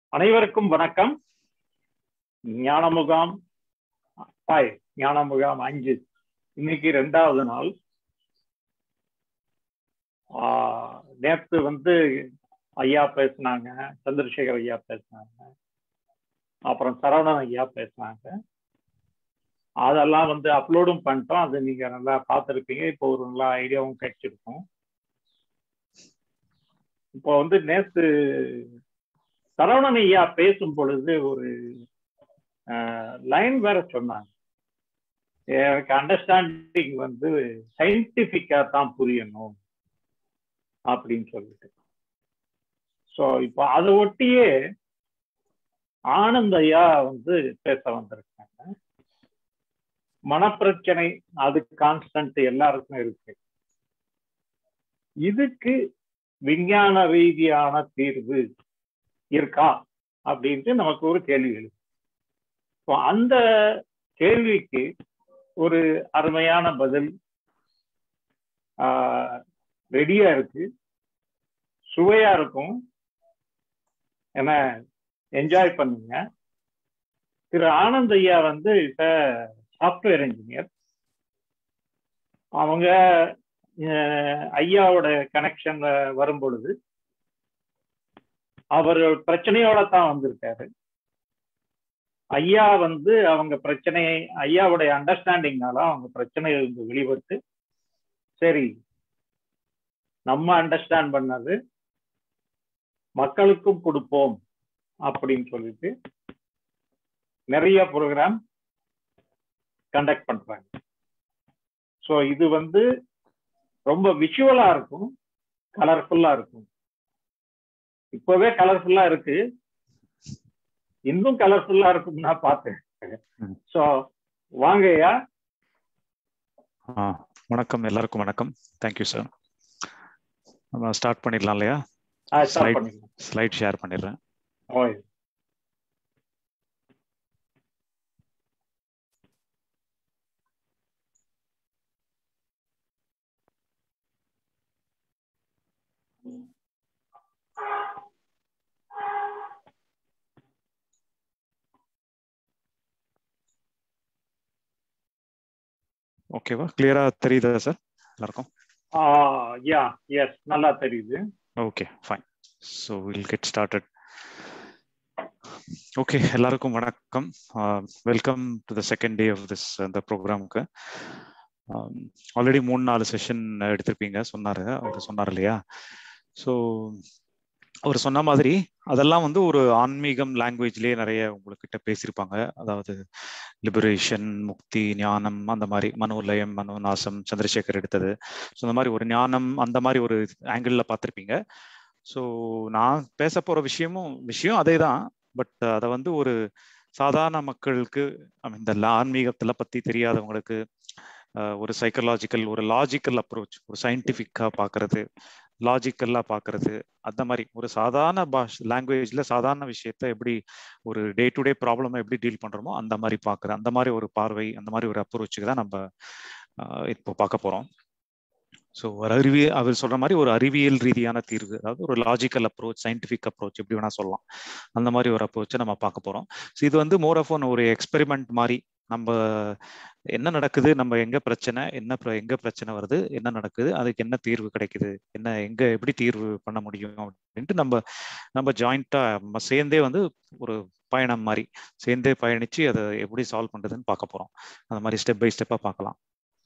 அனைவருக்கும் வணக்கம் ஞானமுகாம் ஹாய் ஞானமுகாம் அஞ்சு இன்னைக்கு ரெண்டாவது நாள் ஆஹ் நேத்து வந்து ஐயா பேசினாங்க சந்திரசேகர் ஐயா பேசினாங்க அப்புறம் சரவணன் ஐயா பேசினாங்க அதெல்லாம் வந்து அப்லோடும் பண்ணிட்டோம் அது நீங்க நல்லா பார்த்துருப்பீங்க இப்போ ஒரு நல்ல ஐடியாவும் கிடைச்சிருக்கும் இப்போ வந்து நேத்து சரவணன் ஐயா பேசும் பொழுது ஒரு லைன் வேற சொன்னாங்க எனக்கு அண்டர்ஸ்டாண்டிங் வந்து சயின்டிபிக்கா தான் புரியணும் அப்படின்னு சொல்லிட்டு ஸோ இப்போ அதை ஒட்டியே ஆனந்த் ஐயா வந்து பேச வந்திருக்காங்க மனப்பிரச்சனை அது கான்ஸ்டன்ட் எல்லாருக்கும் இருக்கு இதுக்கு விஞ்ஞான ரீதியான தீர்வு இருக்கா அப்படின்ட்டு நமக்கு ஒரு கேள்வி எழுது அந்த கேள்விக்கு ஒரு அருமையான பதில் ரெடியா இருக்கு சுவையா இருக்கும் என என்ஜாய் பண்ணுங்க திரு ஆனந்த் ஐயா வந்து இப்ப சாஃப்ட்வேர் இன்ஜினியர் அவங்க ஐயாவோட கனெக்ஷன்ல வரும் பொழுது அவர் பிரச்சனையோட தான் வந்திருக்காரு ஐயா வந்து அவங்க பிரச்சனையை ஐயாவுடைய அண்டர்ஸ்டாண்டிங்னால அவங்க பிரச்சனையிலிருந்து வெளிப்பட்டு சரி நம்ம அண்டர்ஸ்டாண்ட் பண்ணது மக்களுக்கும் கொடுப்போம் அப்படின்னு சொல்லிட்டு நிறைய ப்ரோக்ராம் கண்டக்ட் பண்றாங்க ஸோ இது வந்து ரொம்ப விஷுவலா இருக்கும் கலர்ஃபுல்லா இருக்கும் இப்பவே கலர்ஃபுல்லா இருக்கு இன்னும் கலர்ஃபுல்லா இருக்கும் நான் பார்த்தேன் ஸோ வாங்கய்யா வணக்கம் எல்லாருக்கும் வணக்கம் தேங்க்யூ சார் நம்ம ஸ்டார்ட் பண்ணிடலாம் இல்லையா ஸ்லைட் ஷேர் பண்ணிடுறேன் ஓகேவா கிளியரா தெரியுதா சார் எல்லாருக்கும் யா எஸ் நல்லா தெரியுது okay fine so will get started okay எல்லாருக்கும் வணக்கம் welcome to the second day of this அந்த ப்ரோக்ராமுக்கு ஆல்ரெடி மூணு நாலு செஷன் எடுத்திருப்பீங்க சொன்னாரு அவர் சொன்னார் இல்லையா ஸோ அவர் சொன்ன மாதிரி அதெல்லாம் வந்து ஒரு ஆன்மீகம் லாங்குவேஜ்லயே நிறைய உங்ககிட்ட பேசியிருப்பாங்க அதாவது லிபரேஷன் முக்தி ஞானம் அந்த மாதிரி மனோலயம் மனோநாசம் சந்திரசேகர் எடுத்தது ஸோ அந்த மாதிரி ஒரு ஞானம் அந்த மாதிரி ஒரு ஆங்கிள் பார்த்துருப்பீங்க ஸோ நான் பேச போற விஷயமும் விஷயம் அதே தான் பட் அதை வந்து ஒரு சாதாரண மக்களுக்கு இந்த ஆன்மீகத்துல பத்தி தெரியாதவங்களுக்கு ஒரு சைக்கலாஜிக்கல் ஒரு லாஜிக்கல் அப்ரோச் ஒரு சயின்டிஃபிக்கா பாக்குறது லாஜிக்கல்லா பாக்குறது அந்த மாதிரி ஒரு சாதாரண பாஷ் லாங்குவேஜ்ல சாதாரண விஷயத்த எப்படி ஒரு டே டு டே ப்ராப்ளம் எப்படி டீல் பண்றோமோ அந்த மாதிரி பாக்குற அந்த மாதிரி ஒரு பார்வை அந்த மாதிரி ஒரு அப்ரோச்சுக்கு தான் நம்ம இப்போ பார்க்க போறோம் ஸோ ஒரு அறிவியல் அவர் சொல்ற மாதிரி ஒரு அறிவியல் ரீதியான தீர்வு அதாவது ஒரு லாஜிக்கல் அப்ரோச் சயின்டிஃபிக் அப்ரோச் எப்படி வேணா சொல்லலாம் அந்த மாதிரி ஒரு அப்ரோச்சை நம்ம பார்க்க போறோம் ஸோ இது வந்து மோர் ஆஃப் ஒன் ஒரு எக்ஸ்பெரிமெண்ட் மாதிரி நம்ம என்ன நடக்குது நம்ம எங்க பிரச்சனை என்ன எங்க பிரச்சனை வருது என்ன நடக்குது அதுக்கு என்ன தீர்வு கிடைக்குது என்ன எங்க எப்படி தீர்வு பண்ண முடியும் அப்படின்ட்டு நம்ம நம்ம ஜாயிண்டா நம்ம சேர்ந்தே வந்து ஒரு பயணம் மாதிரி சேர்ந்தே பயணிச்சு அதை எப்படி சால்வ் பண்றதுன்னு பார்க்க போறோம் அந்த மாதிரி ஸ்டெப் பை ஸ்டெப்பா பார்க்கலாம்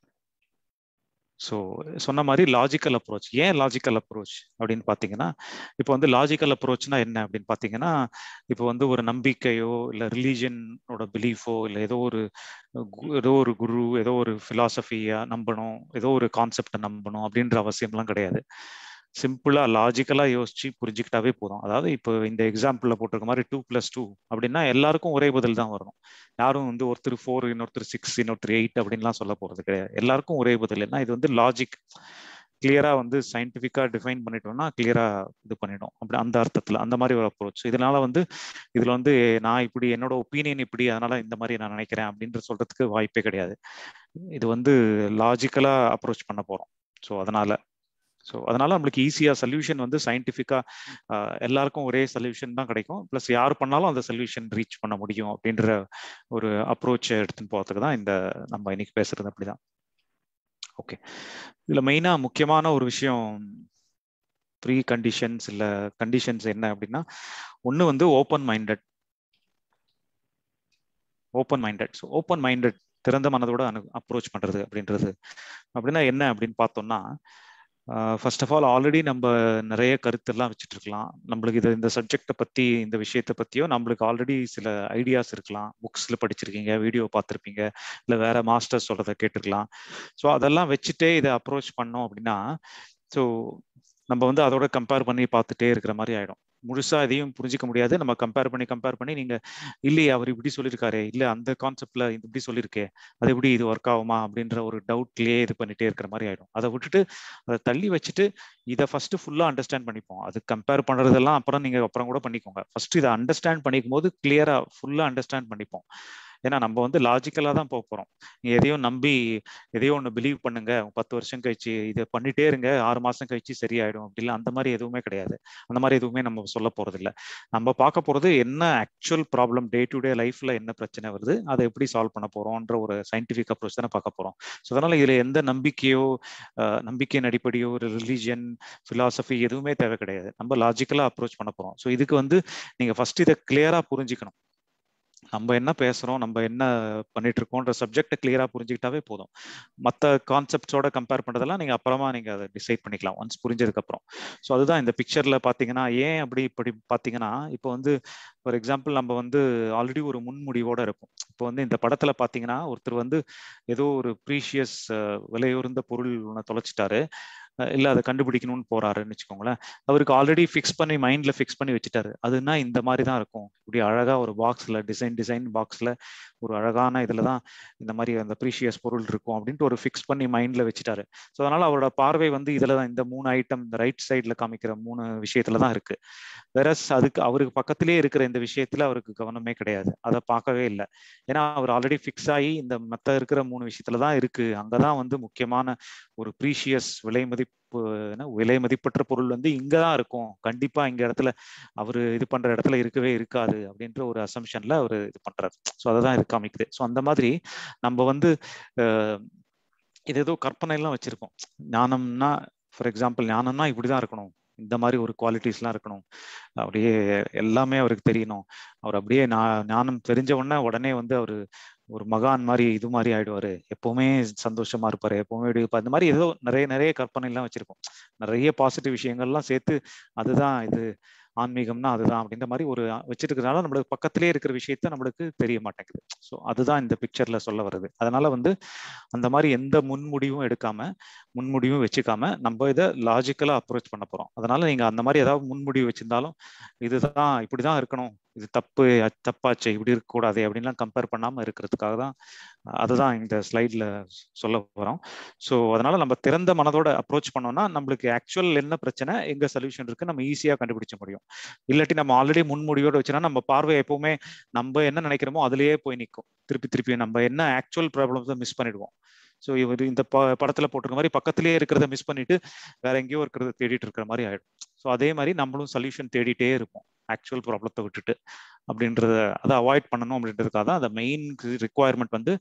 ஸோ சொன்ன மாதிரி லாஜிக்கல் அப்ரோச் ஏன் லாஜிக்கல் அப்ரோச் அப்படின்னு பார்த்தீங்கன்னா இப்போ வந்து லாஜிக்கல் அப்ரோச்னா என்ன அப்படின்னு பார்த்தீங்கன்னா இப்போ வந்து ஒரு நம்பிக்கையோ இல்லை ரிலீஜனோட பிலீஃபோ இல்லை ஏதோ ஒரு ஏதோ ஒரு குரு ஏதோ ஒரு ஃபிலாசபியா நம்பணும் ஏதோ ஒரு கான்செப்டை நம்பணும் அப்படின்ற அவசியம்லாம் கிடையாது சிம்பிளா லாஜிக்கலா யோசிச்சு புரிஞ்சுக்கிட்டாவே போதும் அதாவது இப்போ இந்த எக்ஸாம்பிள்ல போட்டிருக்க மாதிரி டூ பிளஸ் டூ அப்படின்னா எல்லாருக்கும் ஒரே பதில் தான் வரணும் யாரும் வந்து ஒருத்தர் ஃபோர் இன்னொருத்தர் சிக்ஸ் இன்னொருத்தர் எயிட் அப்படின்லாம் சொல்ல போறது கிடையாது எல்லாருக்கும் ஒரே பதில் ஏன்னா இது வந்து லாஜிக் கிளியரா வந்து சயின்டிபிக்கா டிஃபைன் பண்ணிட்டோம்னா கிளியரா இது பண்ணிடும் அப்படி அந்த அர்த்தத்துல அந்த மாதிரி ஒரு அப்ரோச் இதனால வந்து இதுல வந்து நான் இப்படி என்னோட ஒப்பீனியன் இப்படி அதனால இந்த மாதிரி நான் நினைக்கிறேன் அப்படின்ற சொல்றதுக்கு வாய்ப்பே கிடையாது இது வந்து லாஜிக்கலா அப்ரோச் பண்ண போறோம் ஸோ அதனால ஸோ அதனால நம்மளுக்கு ஈஸியாக சொல்யூஷன் வந்து சயின்டிஃபிக்காக எல்லாருக்கும் ஒரே சொல்யூஷன் தான் கிடைக்கும் ப்ளஸ் யார் பண்ணாலும் அந்த சொல்யூஷன் ரீச் பண்ண முடியும் அப்படின்ற ஒரு அப்ரோச்சை எடுத்துன்னு போகிறதுக்கு தான் இந்த நம்ம இன்னைக்கு பேசுறது அப்படிதான் ஓகே இதில் மெயினாக முக்கியமான ஒரு விஷயம் ப்ரீ கண்டிஷன்ஸ் இல்லை கண்டிஷன்ஸ் என்ன அப்படின்னா ஒன்று வந்து open minded open minded so open minded திறந்த மனதோட அனு அப்ரோச் பண்ணுறது அப்படின்றது அப்படின்னா என்ன அப்படின்னு பார்த்தோம்னா ஃபர்ஸ்ட் ஆஃப் ஆல் ஆல்ரெடி நம்ம நிறைய கருத்தெல்லாம் வச்சுட்டு இருக்கலாம் நம்மளுக்கு இது இந்த சப்ஜெக்டை பற்றி இந்த விஷயத்தை பற்றியோ நம்மளுக்கு ஆல்ரெடி சில ஐடியாஸ் இருக்கலாம் புக்ஸில் படிச்சிருக்கீங்க வீடியோ பார்த்துருப்பீங்க இல்லை வேற மாஸ்டர்ஸ் சொல்கிறத கேட்டிருக்கலாம் ஸோ அதெல்லாம் வச்சுட்டே இதை அப்ரோச் பண்ணோம் அப்படின்னா ஸோ நம்ம வந்து அதோட கம்பேர் பண்ணி பார்த்துட்டே இருக்கிற மாதிரி ஆயிடும் முழுசா எதையும் புரிஞ்சிக்க முடியாது நம்ம கம்பேர் பண்ணி கம்பேர் பண்ணி நீங்க இல்லையே அவர் இப்படி சொல்லியிருக்காரு இல்ல அந்த கான்செப்ட்ல இப்படி சொல்லியிருக்கே அது எப்படி இது ஒர்க் ஆகுமா அப்படின்ற ஒரு டவுட்லயே இது பண்ணிட்டே இருக்கிற மாதிரி ஆயிடும் அதை விட்டுட்டு அதை தள்ளி வச்சுட்டு இதை ஃபர்ஸ்ட் ஃபுல்லா அண்டர்ஸ்டாண்ட் பண்ணிப்போம் அது கம்பேர் பண்றதெல்லாம் அப்புறம் நீங்க அப்புறம் கூட பண்ணிக்கோங்க ஃபர்ஸ்ட் இதை அண்டர்ஸ்டாண்ட் பண்ணிக்கும் போது கிளியரா ஃபுல்லா அண்டர்ஸ்டாண்ட் பண்ணிப்போம் ஏன்னா நம்ம வந்து லாஜிக்கலா தான் போக போறோம் நீங்க எதையும் நம்பி எதையோ ஒன்று பிலீவ் பண்ணுங்க பத்து வருஷம் கழிச்சு இதை பண்ணிட்டே இருங்க ஆறு மாசம் கழிச்சு சரியாயிடும் அப்படிலாம் அந்த மாதிரி எதுவுமே கிடையாது அந்த மாதிரி எதுவுமே நம்ம சொல்ல போறது இல்லை நம்ம பார்க்க போறது என்ன actual problem day to day லைஃப்ல என்ன பிரச்சனை வருது அதை எப்படி சால்வ் பண்ண போறோம்ன்ற ஒரு சயின்டிபிக் அப்ரோச் தானே பார்க்க போறோம் ஸோ அதனால இதுல எந்த நம்பிக்கையோ நம்பிக்கையின் அடிப்படையோ ஒரு ரிலீஜியன் பிலாசபி எதுவுமே தேவை கிடையாது நம்ம லாஜிக்கலா அப்ரோச் பண்ண போறோம் ஸோ இதுக்கு வந்து நீங்க ஃபர்ஸ்ட் இதை கிளியரா புரிஞ்சுக்கணும் நம்ம என்ன பேசுறோம் நம்ம என்ன பண்ணிட்டு இருக்கோன்ற சப்ஜெக்ட் கிளியரா புரிஞ்சுக்கிட்டாவே போதும் மற்ற கான்செப்ட்ஸோட கம்பேர் பண்றதெல்லாம் நீங்க அப்புறமா நீங்க அதை டிசைட் பண்ணிக்கலாம் ஒன்ஸ் புரிஞ்சதுக்கு அப்புறம் ஸோ அதுதான் இந்த பிக்சர்ல பாத்தீங்கன்னா ஏன் அப்படி இப்படி பாத்தீங்கன்னா இப்போ வந்து ஃபார் எக்ஸாம்பிள் நம்ம வந்து ஆல்ரெடி ஒரு முன்முடிவோட இருக்கும் இப்போ வந்து இந்த படத்துல பாத்தீங்கன்னா ஒருத்தர் வந்து ஏதோ ஒரு ப்ரீஷியஸ் விலையுறந்த பொருள் ஒன்று தொலைச்சிட்டாரு இல்ல அதை கண்டுபிடிக்கணும்னு போறாருன்னு வச்சுக்கோங்களேன் அவருக்கு ஆல்ரெடி ஃபிக்ஸ் பண்ணி மைண்ட்ல ஃபிக்ஸ் பண்ணி வச்சுட்டாரு அதுனா இந்த மாதிரி தான் இருக்கும் இப்படி அழகா ஒரு பாக்ஸ்ல டிசைன் டிசைன் பாக்ஸ்ல ஒரு அழகான இதுல தான் இந்த மாதிரி அந்த ப்ரீஷியஸ் பொருள் இருக்கும் அப்படின்ட்டு ஒரு ஃபிக்ஸ் பண்ணி மைண்ட்ல வச்சுட்டாரு ஸோ அதனால அவரோட பார்வை வந்து இதுல தான் இந்த மூணு ஐட்டம் இந்த ரைட் சைட்ல காமிக்கிற மூணு விஷயத்துல தான் இருக்கு வேற அதுக்கு அவருக்கு பக்கத்திலே இருக்கிற இந்த விஷயத்துல அவருக்கு கவனமே கிடையாது அதை பார்க்கவே இல்லை ஏன்னா அவர் ஆல்ரெடி ஃபிக்ஸ் ஆகி இந்த மத்த இருக்கிற மூணு விஷயத்துல தான் இருக்கு அங்கதான் வந்து முக்கியமான ஒரு ப்ரீஷியஸ் விலை மதிப்பு விலை மதிப்பற்ற பொருள் வந்து இங்க தான் இருக்கும் கண்டிப்பா இங்க இடத்துல அவரு இது பண்ற இடத்துல இருக்கவே இருக்காது அப்படின்ற ஒரு அசம்ஷன்ல அவர் இது பண்றாரு ஸோ அதை தான் இது காமிக்குது ஸோ அந்த மாதிரி நம்ம வந்து இது ஏதோ கற்பனை எல்லாம் வச்சிருக்கோம் ஞானம்னா ஃபார் எக்ஸாம்பிள் ஞானம்னா இப்படிதான் இருக்கணும் இந்த மாதிரி ஒரு குவாலிட்டிஸ்லாம் இருக்கணும் அப்படியே எல்லாமே அவருக்கு தெரியணும் அவர் அப்படியே நான் ஞானம் தெரிஞ்ச உடனே உடனே வந்து அவரு ஒரு மகான் மாதிரி இது மாதிரி ஆயிடுவாரு எப்பவுமே சந்தோஷமா இருப்பாரு எப்பவுமே இருப்பாரு இந்த மாதிரி ஏதோ நிறைய நிறைய கற்பனை எல்லாம் வச்சிருக்கோம் நிறைய பாசிட்டிவ் விஷயங்கள்லாம் சேர்த்து அதுதான் இது ஆன்மீகம்னா அதுதான் அப்படின்ற மாதிரி ஒரு வச்சிருக்கிறதுனால நம்மளுக்கு பக்கத்திலே இருக்கிற விஷயத்த நம்மளுக்கு தெரிய மாட்டேங்குது ஸோ அதுதான் இந்த பிக்சர்ல சொல்ல வருது அதனால வந்து அந்த மாதிரி எந்த முன்முடிவும் எடுக்காம முன்முடிவும் வச்சுக்காம நம்ம இதை லாஜிக்கலா அப்ரோச் பண்ண போறோம் அதனால நீங்க அந்த மாதிரி ஏதாவது முன்முடிவு வச்சிருந்தாலும் இதுதான் இப்படிதான் இருக்கணும் இது தப்பு தப்பாச்சு இப்படி இருக்கக்கூடாது அப்படின்லாம் கம்பேர் பண்ணாம இருக்கிறதுக்காக தான் அதுதான் இந்த ஸ்லைட்ல சொல்ல போறோம் ஸோ அதனால நம்ம திறந்த மனதோட அப்ரோச் பண்ணோம்னா நம்மளுக்கு ஆக்சுவல் என்ன பிரச்சனை எங்க சொல்யூஷன் இருக்கு நம்ம ஈஸியா கண்டுபிடிச்ச முடியும் இல்லாட்டி நம்ம ஆல்ரெடி முன்முடிவோட வச்சுன்னா நம்ம பார்வை எப்பவுமே நம்ம என்ன நினைக்கிறோமோ அதுலயே போய் நிற்கும் திருப்பி திருப்பி நம்ம என்ன ஆக்சுவல் ப்ராப்ளம்ஸை மிஸ் பண்ணிடுவோம் ஸோ இவர் இந்த ப படத்துல போட்டிருக்க மாதிரி பக்கத்திலேயே இருக்கிறத மிஸ் பண்ணிட்டு வேற எங்கேயோ இருக்கிறத தேடிட்டு இருக்கிற மாதிரி ஆயிடும் ஸோ அதே மாதிரி நம்மளும் சொல்யூஷன் தேடிட்டே இருப்போம் ஆக்சுவல் ப்ராப்ளத்தை விட்டுட்டு அப்படின்றத அதை அவாய்ட் பண்ணணும் அப்படின்றதுக்காக தான் அந்த மெயின் ரிக்குவயர்மெண்ட் வந்து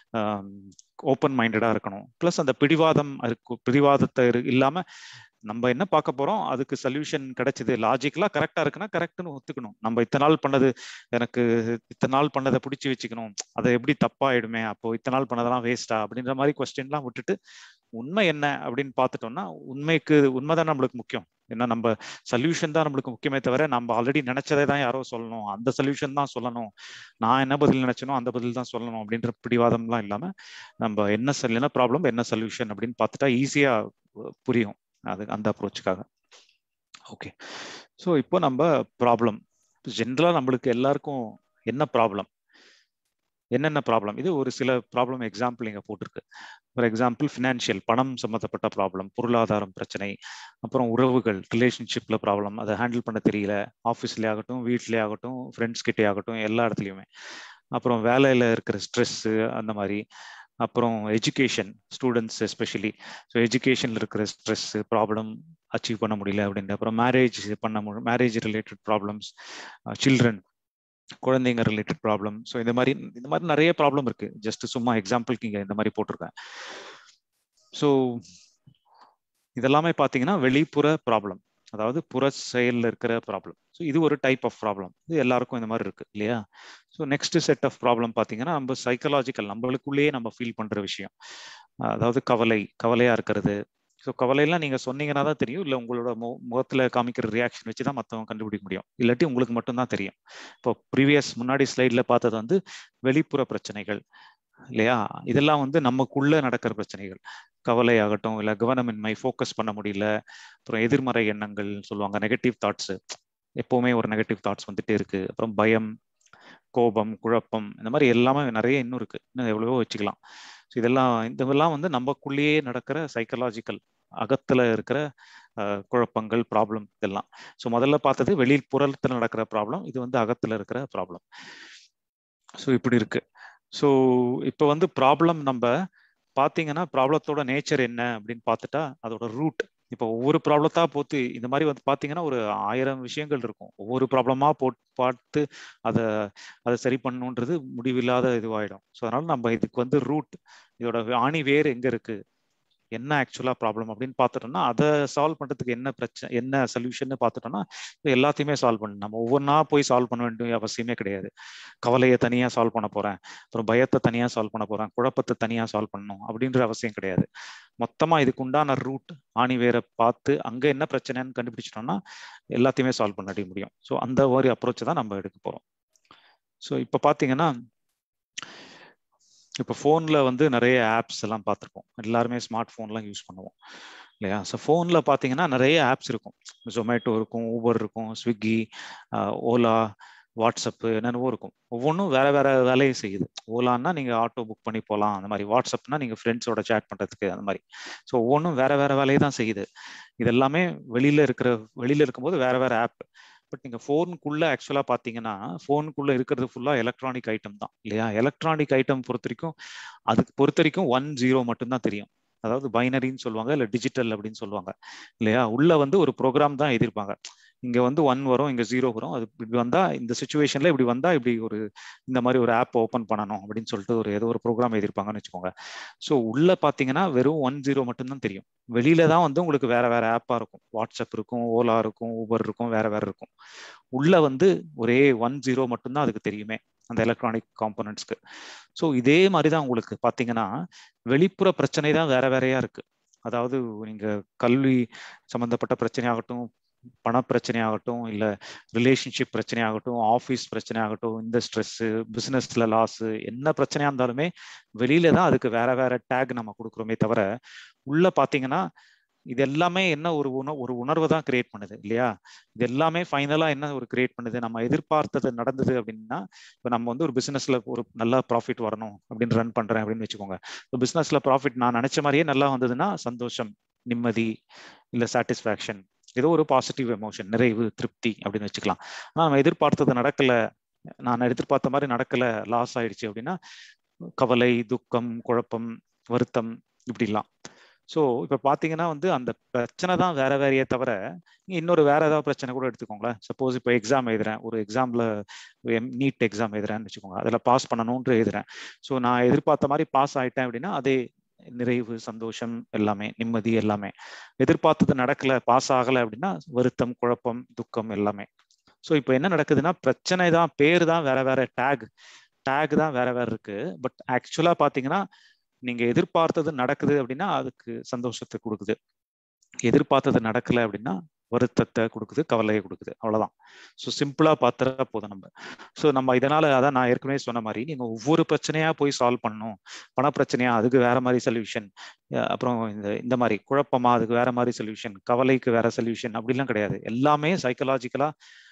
ஓப்பன் மைண்டடா இருக்கணும் ப்ளஸ் அந்த பிடிவாதம் பிடிவாதத்தை இல்லாம நம்ம என்ன பார்க்க போறோம் அதுக்கு சொல்யூஷன் கிடைச்சது லாஜிக்கலா கரெக்டா இருக்குன்னா கரெக்ட்னு ஒத்துக்கணும் நம்ம இத்தனை நாள் பண்ணது எனக்கு இத்தனை நாள் பண்ணதை பிடிச்சி வச்சுக்கணும் அதை எப்படி தப்பாயிடுமே அப்போ இத்தனை நாள் பண்ணதெல்லாம் வேஸ்டா அப்படின்ற மாதிரி கொஸ்டின்லாம் விட்டுட்டு உண்மை என்ன அப்படின்னு பார்த்துட்டோம்னா உண்மைக்கு உண்மைதான் நம்மளுக்கு முக்கியம் ஏன்னா நம்ம சொல்யூஷன் தான் நம்மளுக்கு முக்கியமே தவிர நம்ம ஆல்ரெடி நினைச்சதே தான் யாரோ சொல்லணும் அந்த சொல்யூஷன் தான் சொல்லணும் நான் என்ன பதில் நினைச்சனோ அந்த பதில் தான் சொல்லணும் அப்படின்ற பிடிவாதம்லாம் இல்லாம நம்ம என்ன என்ன ப்ராப்ளம் என்ன சொல்யூஷன் அப்படின்னு பார்த்துட்டா ஈஸியா புரியும் அது அந்த அப்ரோச்சுக்காக ஓகே ஸோ இப்போ நம்ம ப்ராப்ளம் ஜென்ரலாக நம்மளுக்கு எல்லாருக்கும் என்ன ப்ராப்ளம் என்னென்ன ப்ராப்ளம் இது ஒரு சில ப்ராப்ளம் எக்ஸாம்பிள் இங்கே போட்டிருக்கு ஃபார் எக்ஸாம்பிள் ஃபினான்ஷியல் பணம் சம்மந்தப்பட்ட ப்ராப்ளம் பொருளாதாரம் பிரச்சனை அப்புறம் உறவுகள் ரிலேஷன்ஷிப்பில் ப்ராப்ளம் அதை ஹேண்டில் பண்ண தெரியல ஆஃபீஸ்லேயே ஆகட்டும் வீட்லேயே ஆகட்டும் ஃப்ரெண்ட்ஸ் கிட்டே ஆகட்டும் எல்லா இடத்துலையுமே அப்புறம் வேலையில் இருக்கிற ஸ்ட்ரெஸ்ஸு அந்த மாதிரி அப்புறம் எஜுகேஷன் ஸ்டூடெண்ட்ஸ் எஸ்பெஷலி ஸோ எஜுகேஷனில் இருக்கிற ஸ்ட்ரெஸ் ப்ராப்ளம் அச்சீவ் பண்ண முடியல அப்படின்ட்டு அப்புறம் மேரேஜ் பண்ண முடியும் மேரேஜ் ரிலேட்டட் ப்ராப்ளம்ஸ் சில்ட்ரன் குழந்தைங்க ரிலேட்டட் ப்ராப்ளம் ஸோ இந்த மாதிரி இந்த மாதிரி நிறைய ப்ராப்ளம் இருக்கு ஜஸ்ட் சும்மா எக்ஸாம்பிளுக்கு இங்கே இந்த மாதிரி போட்டிருக்கேன் ஸோ இதெல்லாமே பார்த்தீங்கன்னா வெளிப்புற ப்ராப்ளம் அதாவது புற செயலில் இருக்கிற ப்ராப்ளம் ஸோ இது ஒரு டைப் ஆஃப் ப்ராப்ளம் இது எல்லாருக்கும் இந்த மாதிரி இருக்கு இல்லையா so next set of problem பார்த்தீங்கன்னா நம்ம சைக்கலாஜிக்கல் நம்மளுக்குள்ளேயே நம்ம ஃபீல் பண்ற விஷயம் அதாவது கவலை கவலையா இருக்கிறது ஸோ கவலையெல்லாம் நீங்க சொன்னீங்கன்னா தான் தெரியும் இல்லை உங்களோட மு முகத்துல காமிக்கிற ரியாக்ஷன் வச்சு தான் மற்றவங்க கண்டுபிடிக்க முடியும் இல்லாட்டி உங்களுக்கு மட்டும்தான் தெரியும் இப்போ ப்ரீவியஸ் முன்னாடி ஸ்லைட்ல பார்த்தது வந்து வெளிப்புற பிரச்சனைகள் இல்லையா இதெல்லாம் வந்து நமக்குள்ள நடக்கிற பிரச்சனைகள் கவலை ஆகட்டும் இல்லை கவனமின்மை ஃபோக்கஸ் பண்ண முடியல அப்புறம் எதிர்மறை எண்ணங்கள் சொல்லுவாங்க நெகட்டிவ் தாட்ஸ் எப்பவுமே ஒரு நெகட்டிவ் தாட்ஸ் வந்துட்டே இருக்கு அப்புறம் பயம் கோபம் குழப்பம் இந்த மாதிரி எல்லாமே நிறைய இன்னும் இருக்கு இன்னும் எவ்வளவோ வச்சுக்கலாம் ஸோ இதெல்லாம் இதெல்லாம் வந்து நமக்குள்ளேயே நடக்கிற சைக்கலாஜிக்கல் அகத்துல இருக்கிற குழப்பங்கள் ப்ராப்ளம் இதெல்லாம் ஸோ முதல்ல பார்த்தது வெளி புறத்தில் நடக்கிற ப்ராப்ளம் இது வந்து அகத்துல இருக்கிற ப்ராப்ளம் ஸோ இப்படி இருக்கு ஸோ இப்போ வந்து ப்ராப்ளம் நம்ம பார்த்தீங்கன்னா ப்ராப்ளத்தோட நேச்சர் என்ன அப்படின்னு பார்த்துட்டா அதோட ரூட் இப்போ ஒவ்வொரு ப்ராப்ளத்தா போத்து இந்த மாதிரி வந்து பார்த்தீங்கன்னா ஒரு ஆயிரம் விஷயங்கள் இருக்கும் ஒவ்வொரு ப்ராப்ளமா போட் பார்த்து அதை அதை சரி பண்ணணுன்றது முடிவில்லாத இதுவாயிடும் ஸோ அதனால நம்ம இதுக்கு வந்து ரூட் இதோட ஆணி வேர் எங்க இருக்கு என்ன ஆக்சுவலா ப்ராப்ளம் அப்படின்னு பார்த்துட்டோம்னா அதை சால்வ் பண்றதுக்கு என்ன பிரச்சனை என்ன சொல்யூஷன் பார்த்துட்டோம்னா எல்லாத்தையுமே சால்வ் பண்ணணும் நம்ம ஒவ்வொன்றா போய் சால்வ் பண்ண வேண்டிய அவசியமே கிடையாது கவலையை தனியா சால்வ் பண்ண போறேன் அப்புறம் பயத்தை தனியா சால்வ் பண்ண போறேன் குழப்பத்தை தனியா சால்வ் பண்ணணும் அப்படின்ற அவசியம் கிடையாது மொத்தமா இதுக்கு உண்டான ரூட் ஆணி வேற பார்த்து அங்க என்ன பிரச்சனைன்னு கண்டுபிடிச்சிட்டோம்னா எல்லாத்தையுமே சால்வ் பண்ண முடியும் ஸோ அந்த மாதிரி அப்ரோச் தான் நம்ம எடுக்க போறோம் ஸோ இப்போ பார்த்தீங்கன்னா இப்போ ஃபோனில் வந்து நிறைய ஆப்ஸ் எல்லாம் பார்த்துருப்போம் எல்லாருமே ஸ்மார்ட் ஃபோன்லாம் யூஸ் பண்ணுவோம் இல்லையா ஸோ ஃபோனில் பார்த்தீங்கன்னா நிறைய ஆப்ஸ் இருக்கும் ஜொமேட்டோ இருக்கும் ஊபர் இருக்கும் ஸ்விக்கி ஓலா வாட்ஸ்அப்பு என்னென்னவோ இருக்கும் ஒவ்வொன்றும் வேற வேற வேலையை செய்யுது ஓலான்னா நீங்கள் ஆட்டோ புக் பண்ணி போகலாம் அந்த மாதிரி வாட்ஸ்அப்னா நீங்கள் ஃப்ரெண்ட்ஸோட சேட் பண்ணுறதுக்கு அந்த மாதிரி ஸோ ஒவ்வொன்றும் வேற வேற வேலையை தான் செய்யுது இது எல்லாமே வெளியில இருக்கிற வெளியில இருக்கும்போது வேற வேற ஆப் பட் நீங்க ஃபோனுக்குள்ள ஆக்சுவலா பாத்தீங்கன்னா ஃபோனுக்குள்ள இருக்கிறது ஃபுல்லா எலக்ட்ரானிக் ஐட்டம் தான் இல்லையா எலக்ட்ரானிக் ஐட்டம் பொறுத்த வரைக்கும் அதுக்கு பொறுத்த வரைக்கும் ஒன் ஜீரோ மட்டும்தான் தெரியும் அதாவது பைனரின்னு சொல்லுவாங்க இல்ல டிஜிட்டல் அப்படின்னு சொல்லுவாங்க இல்லையா உள்ள வந்து ஒரு ப்ரோக்ராம் தான் எதிர்ப்பாங்க இங்க வந்து ஒன் வரும் இங்க ஜீரோ வரும் அது இப்படி வந்தா இந்த சுச்சுவேஷன்ல இப்படி வந்தா இப்படி ஒரு இந்த மாதிரி ஒரு ஆப் ஓப்பன் பண்ணணும் அப்படின்னு சொல்லிட்டு ஒரு ஏதோ ஒரு ப்ரோக்ராம் எதிர்ப்பாங்கன்னு வச்சுக்கோங்க ஸோ உள்ள பாத்தீங்கன்னா வெறும் ஒன் ஜீரோ மட்டும்தான் தெரியும் வெளியில தான் வந்து உங்களுக்கு வேற வேற ஆப்பா இருக்கும் வாட்ஸ்அப் இருக்கும் ஓலா இருக்கும் ஊபர் இருக்கும் வேற வேற இருக்கும் உள்ள வந்து ஒரே ஒன் ஜீரோ மட்டும்தான் அதுக்கு தெரியுமே அந்த எலக்ட்ரானிக் காம்பனன்ட்ஸ்க்கு ஸோ இதே மாதிரி தான் உங்களுக்கு பார்த்தீங்கன்னா வெளிப்புற பிரச்சனை தான் வேற வேறையா இருக்கு அதாவது நீங்க கல்வி சம்பந்தப்பட்ட பிரச்சனையாகட்டும் பண பிரச்சனையாகட்டும் இல்ல ரிலேஷன்ஷிப் பிரச்சனையாகட்டும் ஆஃபீஸ் பிரச்சனையாகட்டும் இந்த ஸ்ட்ரெஸ் பிசினஸ்ல லாஸ் என்ன பிரச்சனையா இருந்தாலுமே வெளியில தான் அதுக்கு வேற வேற டேக் நம்ம கொடுக்குறோமே தவிர உள்ள பாத்தீங்கன்னா இது எல்லாமே என்ன ஒரு உண ஒரு உணர்வை தான் கிரியேட் பண்ணுது இல்லையா இது எல்லாமே ஃபைனலா என்ன ஒரு கிரியேட் பண்ணுது நம்ம எதிர்பார்த்தது நடந்தது அப்படின்னா இப்போ நம்ம வந்து ஒரு பிசினஸ்ல ஒரு நல்ல ப்ராஃபிட் வரணும் அப்படின்னு ரன் பண்றேன் அப்படின்னு வச்சுக்கோங்க இப்போ பிசினஸ்ல ப்ராஃபிட் நான் நினைச்ச மாதிரியே நல்லா வந்ததுன்னா சந்தோஷம் நிம்மதி இல்ல சாட்டிஸ்ஃபேக்ஷன் ஏதோ ஒரு பாசிட்டிவ் எமோஷன் நிறைவு திருப்தி அப்படின்னு வச்சுக்கலாம் ஆனா நம்ம எதிர்பார்த்தது நடக்கல நான் எதிர்பார்த்த மாதிரி நடக்கல லாஸ் ஆயிடுச்சு அப்படின்னா கவலை துக்கம் குழப்பம் வருத்தம் இப்படிலாம் ஸோ இப்போ பார்த்தீங்கன்னா வந்து அந்த பிரச்சனை தான் வேற வேறையே தவிர இன்னொரு வேற ஏதாவது பிரச்சனை கூட எடுத்துக்கோங்களேன் சப்போஸ் இப்போ எக்ஸாம் எழுதுறேன் ஒரு எக்ஸாம்ல நீட் எக்ஸாம் எழுதுறேன்னு வச்சுக்கோங்க அதில் பாஸ் பண்ணணும்னு எழுதுறேன் ஸோ நான் எதிர்பார்த்த மாதிரி பாஸ் ஆயிட்டேன் அப்படின்னா அதே நிறைவு சந்தோஷம் எல்லாமே நிம்மதி எல்லாமே எதிர்பார்த்தது நடக்கல பாஸ் ஆகலை அப்படின்னா வருத்தம் குழப்பம் துக்கம் எல்லாமே ஸோ இப்போ என்ன நடக்குதுன்னா பிரச்சனை தான் பேர் தான் வேற வேற டேக் டேக் தான் வேற வேற இருக்கு பட் ஆக்சுவலா பாத்தீங்கன்னா நீங்க எதிர்பார்த்தது நடக்குது அப்படின்னா அதுக்கு சந்தோஷத்தை கொடுக்குது எதிர்பார்த்தது நடக்கல அப்படின்னா வருத்தத்தை கொடுக்குது கவலையை கொடுக்குது அவ்வளவுதான் ஸோ சிம்பிளா பார்த்தா போதும் நம்ம ஸோ நம்ம இதனால அதான் நான் ஏற்கனவே சொன்ன மாதிரி நீங்க ஒவ்வொரு பிரச்சனையா போய் சால்வ் பண்ணணும் பண பிரச்சனையா அதுக்கு வேற மாதிரி சொல்யூஷன் அப்புறம் இந்த இந்த மாதிரி குழப்பமா அதுக்கு வேற மாதிரி சொல்யூஷன் கவலைக்கு வேற சொல்யூஷன் அப்படிலாம் கிடையாது எல்லாமே சைக்கலாஜிக்கலா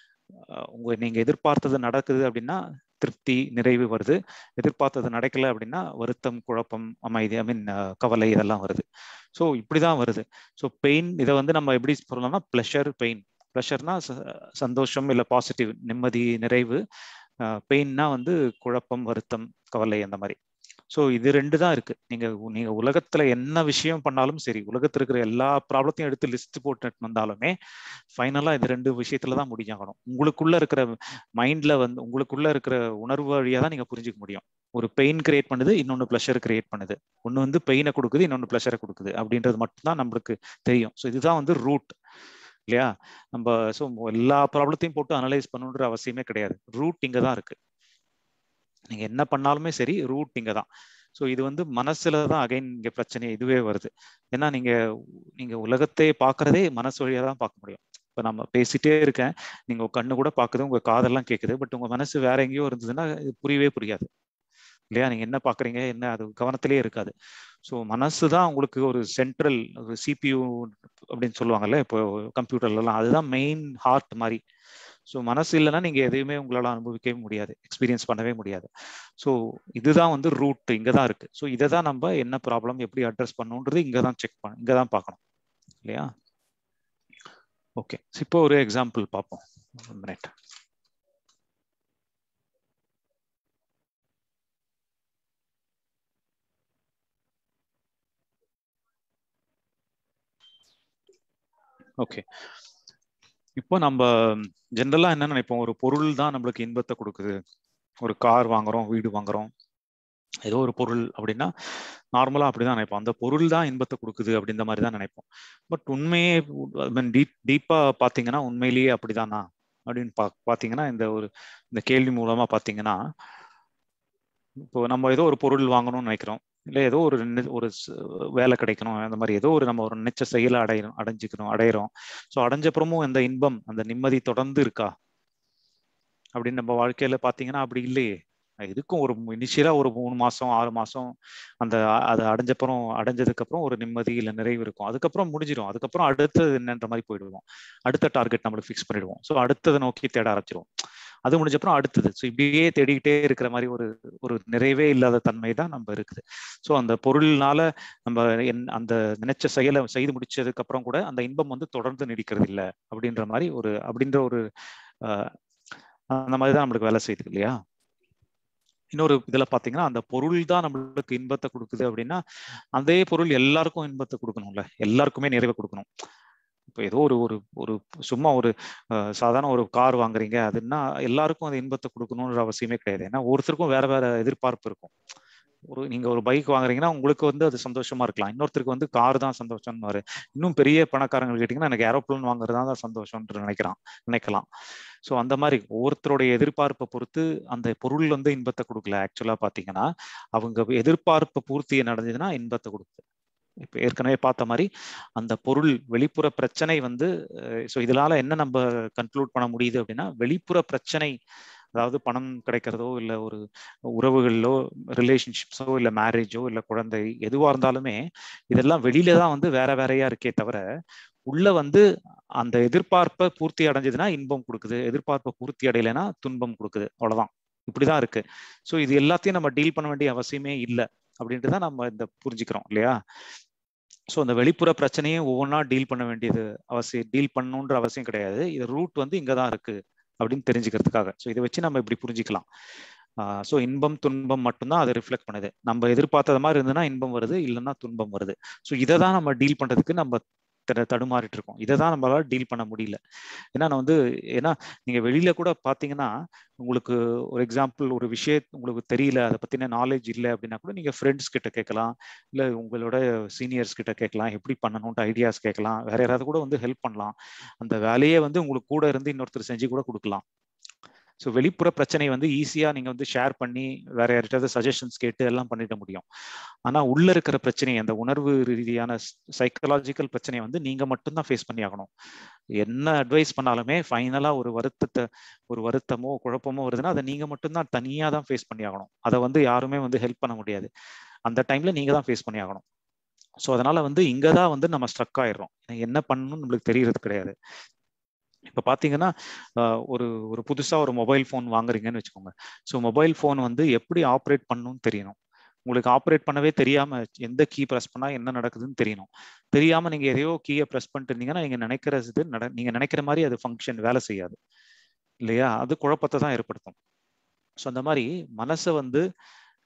உங்க நீங்க எதிர்பார்த்தது நடக்குது அப்படின்னா திருப்தி நிறைவு வருது எதிர்பார்த்தது நடக்கல அப்படின்னா வருத்தம் குழப்பம் அமைதி ஐ மீன் கவலை இதெல்லாம் வருது ஸோ இப்படிதான் வருது ஸோ பெயின் இதை வந்து நம்ம எப்படி சொல்லலாம்னா ப்ளஷர் பெயின் ப்ளஷர்னா சந்தோஷம் இல்லை பாசிட்டிவ் நிம்மதி நிறைவு பெயின்னா வந்து குழப்பம் வருத்தம் கவலை அந்த மாதிரி ஸோ இது ரெண்டு தான் இருக்கு நீங்க நீங்க உலகத்துல என்ன விஷயம் பண்ணாலும் சரி உலகத்துல இருக்கிற எல்லா ப்ராப்ளத்தையும் எடுத்து லிஸ்ட் போட்டு வந்தாலுமே ஃபைனலா இது ரெண்டு விஷயத்துல தான் முடிஞ்சாகணும் உங்களுக்குள்ள இருக்கிற மைண்ட்ல வந்து உங்களுக்குள்ள இருக்கிற உணர்வு வழியா தான் நீங்க புரிஞ்சுக்க முடியும் ஒரு பெயின் கிரியேட் பண்ணுது இன்னொன்று ப்ளஷர் கிரியேட் பண்ணுது ஒன்று வந்து பெயினை கொடுக்குது இன்னொன்று ப்ளஷரை கொடுக்குது அப்படின்றது மட்டும்தான் நம்மளுக்கு தெரியும் ஸோ இதுதான் வந்து ரூட் இல்லையா நம்ம ஸோ எல்லா ப்ராப்ளத்தையும் போட்டு அனலைஸ் பண்ணணுன்ற அவசியமே கிடையாது ரூட் இங்கே தான் இருக்கு நீங்க என்ன பண்ணாலுமே சரி ரூட் இங்கே தான் ஸோ இது வந்து மனசுல தான் அகைன் இங்கே பிரச்சனை இதுவே வருது ஏன்னா நீங்க நீங்க உலகத்தை பார்க்கறதே மனசு வழியா தான் பார்க்க முடியும் இப்போ நம்ம பேசிட்டே இருக்கேன் நீங்க உங்க கண்ணு கூட பார்க்குது உங்க காதெல்லாம் கேட்குது பட் உங்க மனசு வேற எங்கேயோ இருந்ததுன்னா இது புரியவே புரியாது இல்லையா நீங்க என்ன பாக்குறீங்க என்ன அது கவனத்திலே இருக்காது ஸோ மனசு தான் உங்களுக்கு ஒரு சென்ட்ரல் ஒரு சிபியூ அப்படின்னு சொல்லுவாங்கல்ல இப்போ கம்ப்யூட்டர்லாம் அதுதான் மெயின் ஹார்ட் மாதிரி ஸோ மனசு இல்லைன்னா நீங்க எதையுமே உங்களால அனுபவிக்கவே முடியாது எக்ஸ்பீரியன்ஸ் பண்ணவே முடியாது ஸோ இதுதான் வந்து ரூட் இங்க தான் இருக்கு ஸோ இதை தான் நம்ம என்ன ப்ராப்ளம் எப்படி அட்ரஸ் பண்ணணுன்றது இங்க தான் செக் பண்ண இங்க தான் பார்க்கணும் இல்லையா ஓகே இப்போ ஒரு எக்ஸாம்பிள் பார்ப்போம் மினிட் ஓகே இப்போ நம்ம ஜென்ரலா என்ன நினைப்போம் ஒரு பொருள் தான் நம்மளுக்கு இன்பத்தை கொடுக்குது ஒரு கார் வாங்குறோம் வீடு வாங்குறோம் ஏதோ ஒரு பொருள் அப்படின்னா நார்மலா அப்படிதான் நினைப்போம் அந்த பொருள் தான் இன்பத்தை கொடுக்குது அப்படின்ற மாதிரி தான் நினைப்போம் பட் உண்மையே டீப் டீப்பா பாத்தீங்கன்னா உண்மையிலேயே அப்படிதானா அப்படின்னு பா பாத்தீங்கன்னா இந்த ஒரு இந்த கேள்வி மூலமா பாத்தீங்கன்னா இப்போ நம்ம ஏதோ ஒரு பொருள் வாங்கணும்னு நினைக்கிறோம் இல்லை ஏதோ ஒரு ஒரு வேலை கிடைக்கணும் அந்த மாதிரி ஏதோ ஒரு நம்ம ஒரு நினைச்ச செயலை அடையணும் அடைஞ்சிக்கணும் அடையிறோம் ஸோ அடைஞ்சப்புறமும் அந்த இன்பம் அந்த நிம்மதி தொடர்ந்து இருக்கா அப்படின்னு நம்ம வாழ்க்கையில பாத்தீங்கன்னா அப்படி இல்லையே இதுக்கும் ஒரு இனிஷியலா ஒரு மூணு மாசம் ஆறு மாசம் அந்த அதை அடைஞ்சப்புறம் அடைஞ்சதுக்கு அப்புறம் ஒரு நிம்மதி இல்லை நிறைவு இருக்கும் அதுக்கப்புறம் முடிஞ்சிடும் அதுக்கப்புறம் அடுத்தது என்னன்ற மாதிரி போயிடுவோம் அடுத்த டார்கெட் நம்மளுக்கு ஃபிக்ஸ் பண்ணிடுவோம் ஸோ அடுத்ததை நோக்கி தேட ஆரம்பிச்சிருவோம் அது முடிஞ்சப்பறம் அடுத்தது ஸோ இப்படியே தேடிக்கிட்டே இருக்கிற மாதிரி ஒரு ஒரு நிறைவே இல்லாத தன்மை தான் நம்ம இருக்குது ஸோ அந்த பொருள்னால நம்ம என் அந்த நினைச்ச செயலை செய்து முடிச்சதுக்கு அப்புறம் கூட அந்த இன்பம் வந்து தொடர்ந்து நீடிக்கிறது இல்லை அப்படின்ற மாதிரி ஒரு அப்படின்ற ஒரு அந்த மாதிரி தான் நம்மளுக்கு வேலை செய்யுது இல்லையா இன்னொரு இதுல பாத்தீங்கன்னா அந்த பொருள் தான் நம்மளுக்கு இன்பத்தை கொடுக்குது அப்படின்னா அதே பொருள் எல்லாருக்கும் இன்பத்தை கொடுக்கணும்ல எல்லாருக்குமே நிறைவை கொடுக்கணும் இப்போ ஏதோ ஒரு ஒரு ஒரு சும்மா ஒரு சாதாரண ஒரு கார் வாங்குறீங்க அதுன்னா எல்லாருக்கும் அந்த இன்பத்தை கொடுக்கணுன்ற அவசியமே கிடையாது ஏன்னா ஒருத்தருக்கும் வேற வேற எதிர்பார்ப்பு இருக்கும் ஒரு நீங்க ஒரு பைக் வாங்குறீங்கன்னா உங்களுக்கு வந்து அது சந்தோஷமா இருக்கலாம் இன்னொருத்தருக்கு வந்து கார் தான் சந்தோஷம்னு இன்னும் பெரிய பணக்காரங்க கேட்டீங்கன்னா எனக்கு ஏரோப்ளேன் வாங்குறது தான் சந்தோஷம்னு நினைக்கிறான் நினைக்கலாம் ஸோ அந்த மாதிரி ஒவ்வொருத்தருடைய எதிர்பார்ப்பை பொறுத்து அந்த பொருள் வந்து இன்பத்தை கொடுக்கல ஆக்சுவலா பாத்தீங்கன்னா அவங்க எதிர்பார்ப்பு பூர்த்தி நடந்ததுன்னா இன்பத்தை கொடுக்குது இப்போ ஏற்கனவே பார்த்த மாதிரி அந்த பொருள் வெளிப்புற பிரச்சனை வந்து ஸோ இதனால என்ன நம்ம கன்க்ளூட் பண்ண முடியுது அப்படின்னா வெளிப்புற பிரச்சனை அதாவது பணம் கிடைக்கிறதோ இல்லை ஒரு உறவுகளிலோ ரிலேஷன்ஷிப்ஸோ இல்லை மேரேஜோ இல்லை குழந்தை எதுவாக இருந்தாலுமே இதெல்லாம் வெளியில தான் வந்து வேற வேறையா இருக்கே தவிர உள்ள வந்து அந்த எதிர்பார்ப்பை பூர்த்தி அடைஞ்சதுன்னா இன்பம் கொடுக்குது எதிர்பார்ப்பை பூர்த்தி அடையலைன்னா துன்பம் கொடுக்குது அவ்வளவுதான் இப்படிதான் இருக்கு ஸோ இது எல்லாத்தையும் நம்ம டீல் பண்ண வேண்டிய அவசியமே இல்லை அப்படின்ட்டு தான் நம்ம இந்த புரிஞ்சுக்கிறோம் இல்லையா ஸோ அந்த வெளிப்புற பிரச்சனையும் ஒவ்வொன்றா டீல் பண்ண வேண்டியது அவசியம் டீல் பண்ணணுன்ற அவசியம் கிடையாது இது ரூட் வந்து இங்கே தான் இருக்கு அப்படின்னு தெரிஞ்சுக்கிறதுக்காக ஸோ இதை வச்சு நம்ம இப்படி புரிஞ்சுக்கலாம் ஸோ இன்பம் துன்பம் மட்டும்தான் அதை ரிஃப்ளெக்ட் பண்ணுது நம்ம எதிர்பார்த்தது மாதிரி இருந்ததுன்னா இன்பம் வருது இல்லைன்னா துன்பம் வருது ஸோ இதை தான் நம்ம டீல் பண்றதுக்கு நம்ம தடுமாறிட்டு இருக்கோம் இதை தான் நம்மளால டீல் பண்ண முடியல ஏன்னா நான் வந்து ஏன்னா நீங்க வெளியில கூட பாத்தீங்கன்னா உங்களுக்கு ஒரு எக்ஸாம்பிள் ஒரு விஷயம் உங்களுக்கு தெரியல அதை பத்தின நாலேஜ் இல்லை அப்படின்னா கூட நீங்க ஃப்ரெண்ட்ஸ் கிட்ட கேட்கலாம் இல்ல உங்களோட சீனியர்ஸ் கிட்ட கேட்கலாம் எப்படி பண்ணணும்ட்டு ஐடியாஸ் கேட்கலாம் வேற யாராவது கூட வந்து ஹெல்ப் பண்ணலாம் அந்த வேலையே வந்து உங்களுக்கு கூட இருந்து இன்னொருத்தர் செஞ்சு கூட கொடுக்கலாம் ஸோ வெளிப்புற பிரச்சனை வந்து ஈஸியா நீங்க வந்து ஷேர் பண்ணி வேற யார்கிட்ட சஜஷன்ஸ் கேட்டு எல்லாம் பண்ணிட முடியும் ஆனா உள்ள இருக்கிற பிரச்சனை அந்த உணர்வு ரீதியான சைக்கலாஜிக்கல் பிரச்சனையை வந்து நீங்க மட்டும்தான் ஃபேஸ் பண்ணி ஆகணும் என்ன அட்வைஸ் பண்ணாலுமே ஃபைனலா ஒரு வருத்தத்தை ஒரு வருத்தமோ குழப்பமோ வருதுன்னா அதை நீங்க மட்டும்தான் தனியா தான் ஃபேஸ் பண்ணி ஆகணும் அதை வந்து யாருமே வந்து ஹெல்ப் பண்ண முடியாது அந்த டைம்ல நீங்க தான் ஃபேஸ் பண்ணி ஆகணும் ஸோ அதனால வந்து இங்க தான் வந்து நம்ம ஸ்ட்ரக் ஆயிடுறோம் என்ன பண்ணணும்னு நம்மளுக்கு தெரியறது கிடையாது இப்போ பார்த்தீங்கன்னா ஒரு ஒரு புதுசாக ஒரு மொபைல் ஃபோன் வாங்குறீங்கன்னு வச்சுக்கோங்க ஸோ மொபைல் ஃபோன் வந்து எப்படி ஆப்ரேட் பண்ணணும்னு தெரியணும் உங்களுக்கு ஆப்ரேட் பண்ணவே தெரியாம எந்த கீ ப்ரெஸ் பண்ணா என்ன நடக்குதுன்னு தெரியணும் தெரியாம நீங்க எதையோ கீயை ப்ரெஸ் பண்ணிட்டு இருந்தீங்கன்னா நீங்க நினைக்கிறது நட நீங்க நினைக்கிற மாதிரி அது ஃபங்க்ஷன் வேலை செய்யாது இல்லையா அது குழப்பத்தை தான் ஏற்படுத்தும் ஸோ அந்த மாதிரி மனசை வந்து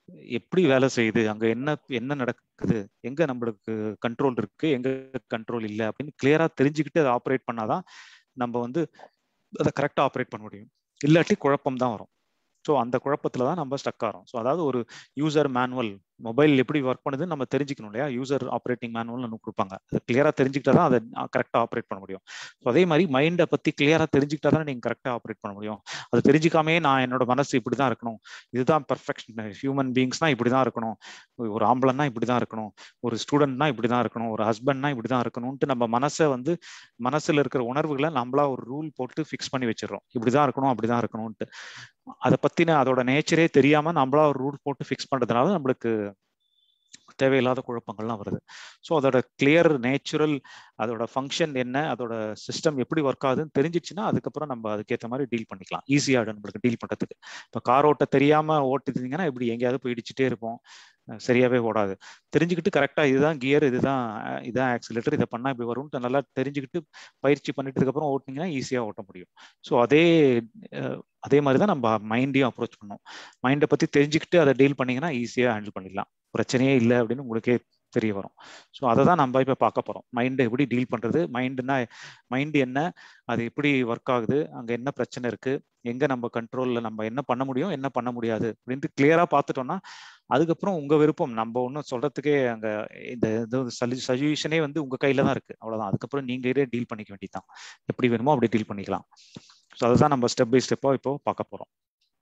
எப்படி வேலை செய்யுது அங்க என்ன என்ன நடக்குது எங்க நம்மளுக்கு கண்ட்ரோல் இருக்கு எங்க கண்ட்ரோல் இல்லை அப்படின்னு கிளியரா தெரிஞ்சுக்கிட்டு அதை ஆப்ரேட் பண்ணாதான் நம்ம வந்து அதை கரெக்டா ஆப்ரேட் பண்ண முடியும் இல்லாட்டி குழப்பம் தான் வரும் ஸோ அந்த குழப்பத்துல தான் நம்ம ஸ்டக் ஆகிறோம் ஸோ அதாவது ஒரு யூசர் மேனுவல் மொபைல் எப்படி ஒர்க் பண்ணுதுன்னு நம்ம தெரிஞ்சுக்கணும் இல்லையா யூசர் ஆப்ரேட்டிங் மேனுவல் நமக்கு கொடுப்பாங்க அது கிளியரா தெரிஞ்சுக்கிட்டா தான் அதை கரெக்டாக ஆப்ரேட் பண்ண முடியும் ஸோ அதே மாதிரி மைண்டை பத்தி கிளியரா தெரிஞ்சுக்கிட்டா தான் நீங்க கரெக்டாக ஆப்ரேட் பண்ண முடியும் அது தெரிஞ்சுக்காமே நான் என்னோட மனசு இப்படி தான் இருக்கணும் இதுதான் பர்ஃபெக்ஷன் ஹியூமன் பீங்ஸ்னா இப்படி தான் இருக்கணும் ஒரு ஆம்பளன்னா இப்படி தான் இருக்கணும் ஒரு ஸ்டூடெண்ட்னா இப்படி தான் இருக்கணும் ஒரு ஹஸ்பண்ட்னா இப்படி தான் இருக்கணும்ட்டு நம்ம மனசை வந்து மனசுல இருக்கிற உணர்வுகளை நம்மளா ஒரு ரூல் போட்டு ஃபிக்ஸ் பண்ணி வச்சிடறோம் இப்படிதான் இருக்கணும் அப்படிதான் இருக்கணும்ட்டு அதை பத்தின அதோட நேச்சரே தெரியாம நம்மளா ஒரு ரூல் போட்டு ஃபிக்ஸ் பண்றதுனால நம்மளுக்கு தேவையில்லாத குழப்பங்கள்லாம் வருது ஸோ அதோட கிளியர் நேச்சுரல் அதோட ஃபங்க்ஷன் என்ன அதோட சிஸ்டம் எப்படி ஒர்க் ஆகுதுன்னு தெரிஞ்சிச்சுன்னா அதுக்கப்புறம் நம்ம அதுக்கேற்ற மாதிரி டீல் பண்ணிக்கலாம் ஈஸியாகிடும் நம்மளுக்கு டீல் பண்ணுறதுக்கு இப்போ கார் ஓட்ட தெரியாம ஓட்டுறீங்கன்னா இப்படி எங்கேயாவது போய் இடிச்சுட்டே இருப்போம் சரியாவே ஓடாது தெரிஞ்சுக்கிட்டு கரெக்டா இதுதான் கியர் இதுதான் இதான் ஆக்சிலேட்டர் இதை பண்ணா இப்படி வரும்னு நல்லா தெரிஞ்சுக்கிட்டு பயிற்சி பண்ணிட்டதுக்கு அப்புறம் ஓட்டினீங்கன்னா ஈஸியா ஓட்ட முடியும் ஸோ அதே அதே மாதிரி தான் நம்ம மைண்டையும் அப்ரோச் பண்ணோம் மைண்டை பத்தி தெரிஞ்சுக்கிட்டு அதை டீல் பண்ணீங்கன்னா ஈஸியா ஹேண்டில் பண்ணிடலாம் பிரச்சனையே இல்லை அப்படின்னு உங்களுக்கே தெரிய வரும் ஸோ அதை தான் நம்ம இப்போ பார்க்க போகிறோம் மைண்டை எப்படி டீல் பண்ணுறது மைண்டுனா மைண்டு என்ன அது எப்படி ஒர்க் ஆகுது அங்கே என்ன பிரச்சனை இருக்கு எங்கே நம்ம கண்ட்ரோலில் நம்ம என்ன பண்ண முடியும் என்ன பண்ண முடியாது அப்படின்ட்டு கிளியராக பார்த்துட்டோம்னா அதுக்கப்புறம் உங்க விருப்பம் நம்ம ஒன்றும் சொல்றதுக்கே அங்க இந்த இது சஜஷனே வந்து உங்க கையில தான் இருக்கு அவ்வளவுதான் அதுக்கப்புறம் நீங்களே டீல் பண்ணிக்க வேண்டியதுதான் எப்படி வேணுமோ அப்படி டீல் பண்ணிக்கலாம் ஸோ அதுதான் நம்ம ஸ்டெப் பை ஸ்டெப்பா இப்போ பார்க்க போறோம்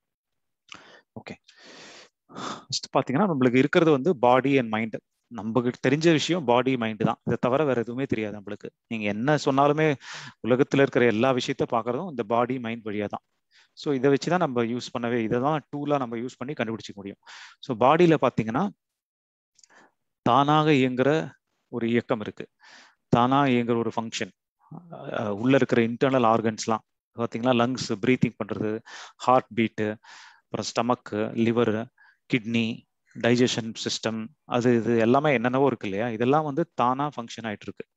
ஓகே ஃபர்ஸ்ட் பாத்தீங்கன்னா நம்மளுக்கு இருக்கிறது வந்து பாடி அண்ட் மைண்ட் நமக்கு தெரிஞ்ச விஷயம் பாடி மைண்டு தான் இதை தவிர வேற எதுவுமே தெரியாது நம்மளுக்கு நீங்க என்ன சொன்னாலுமே உலகத்துல இருக்கிற எல்லா விஷயத்த பாக்குறதும் இந்த பாடி மைண்ட் வழியா தான் ஸோ இதை வச்சு தான் நம்ம யூஸ் பண்ணவே இதை தான் டூலாக நம்ம யூஸ் பண்ணி கண்டுபிடிச்சிக்க முடியும் ஸோ பாடியில் பார்த்தீங்கன்னா தானாக இயங்குற ஒரு இயக்கம் இருக்கு தானாக இயங்குற ஒரு ஃபங்க்ஷன் உள்ள இருக்கிற இன்டர்னல் ஆர்கன்ஸ்லாம் பார்த்தீங்கன்னா லங்ஸ் ப்ரீத்திங் பண்ணுறது ஹார்ட் பீட்டு அப்புறம் stomach liver kidney digestion system அது இது எல்லாமே என்னென்னவோ இருக்கு இல்லையா இதெல்லாம் வந்து தானாக ஃபங்க்ஷன் ஆகிட்டு இருக்கு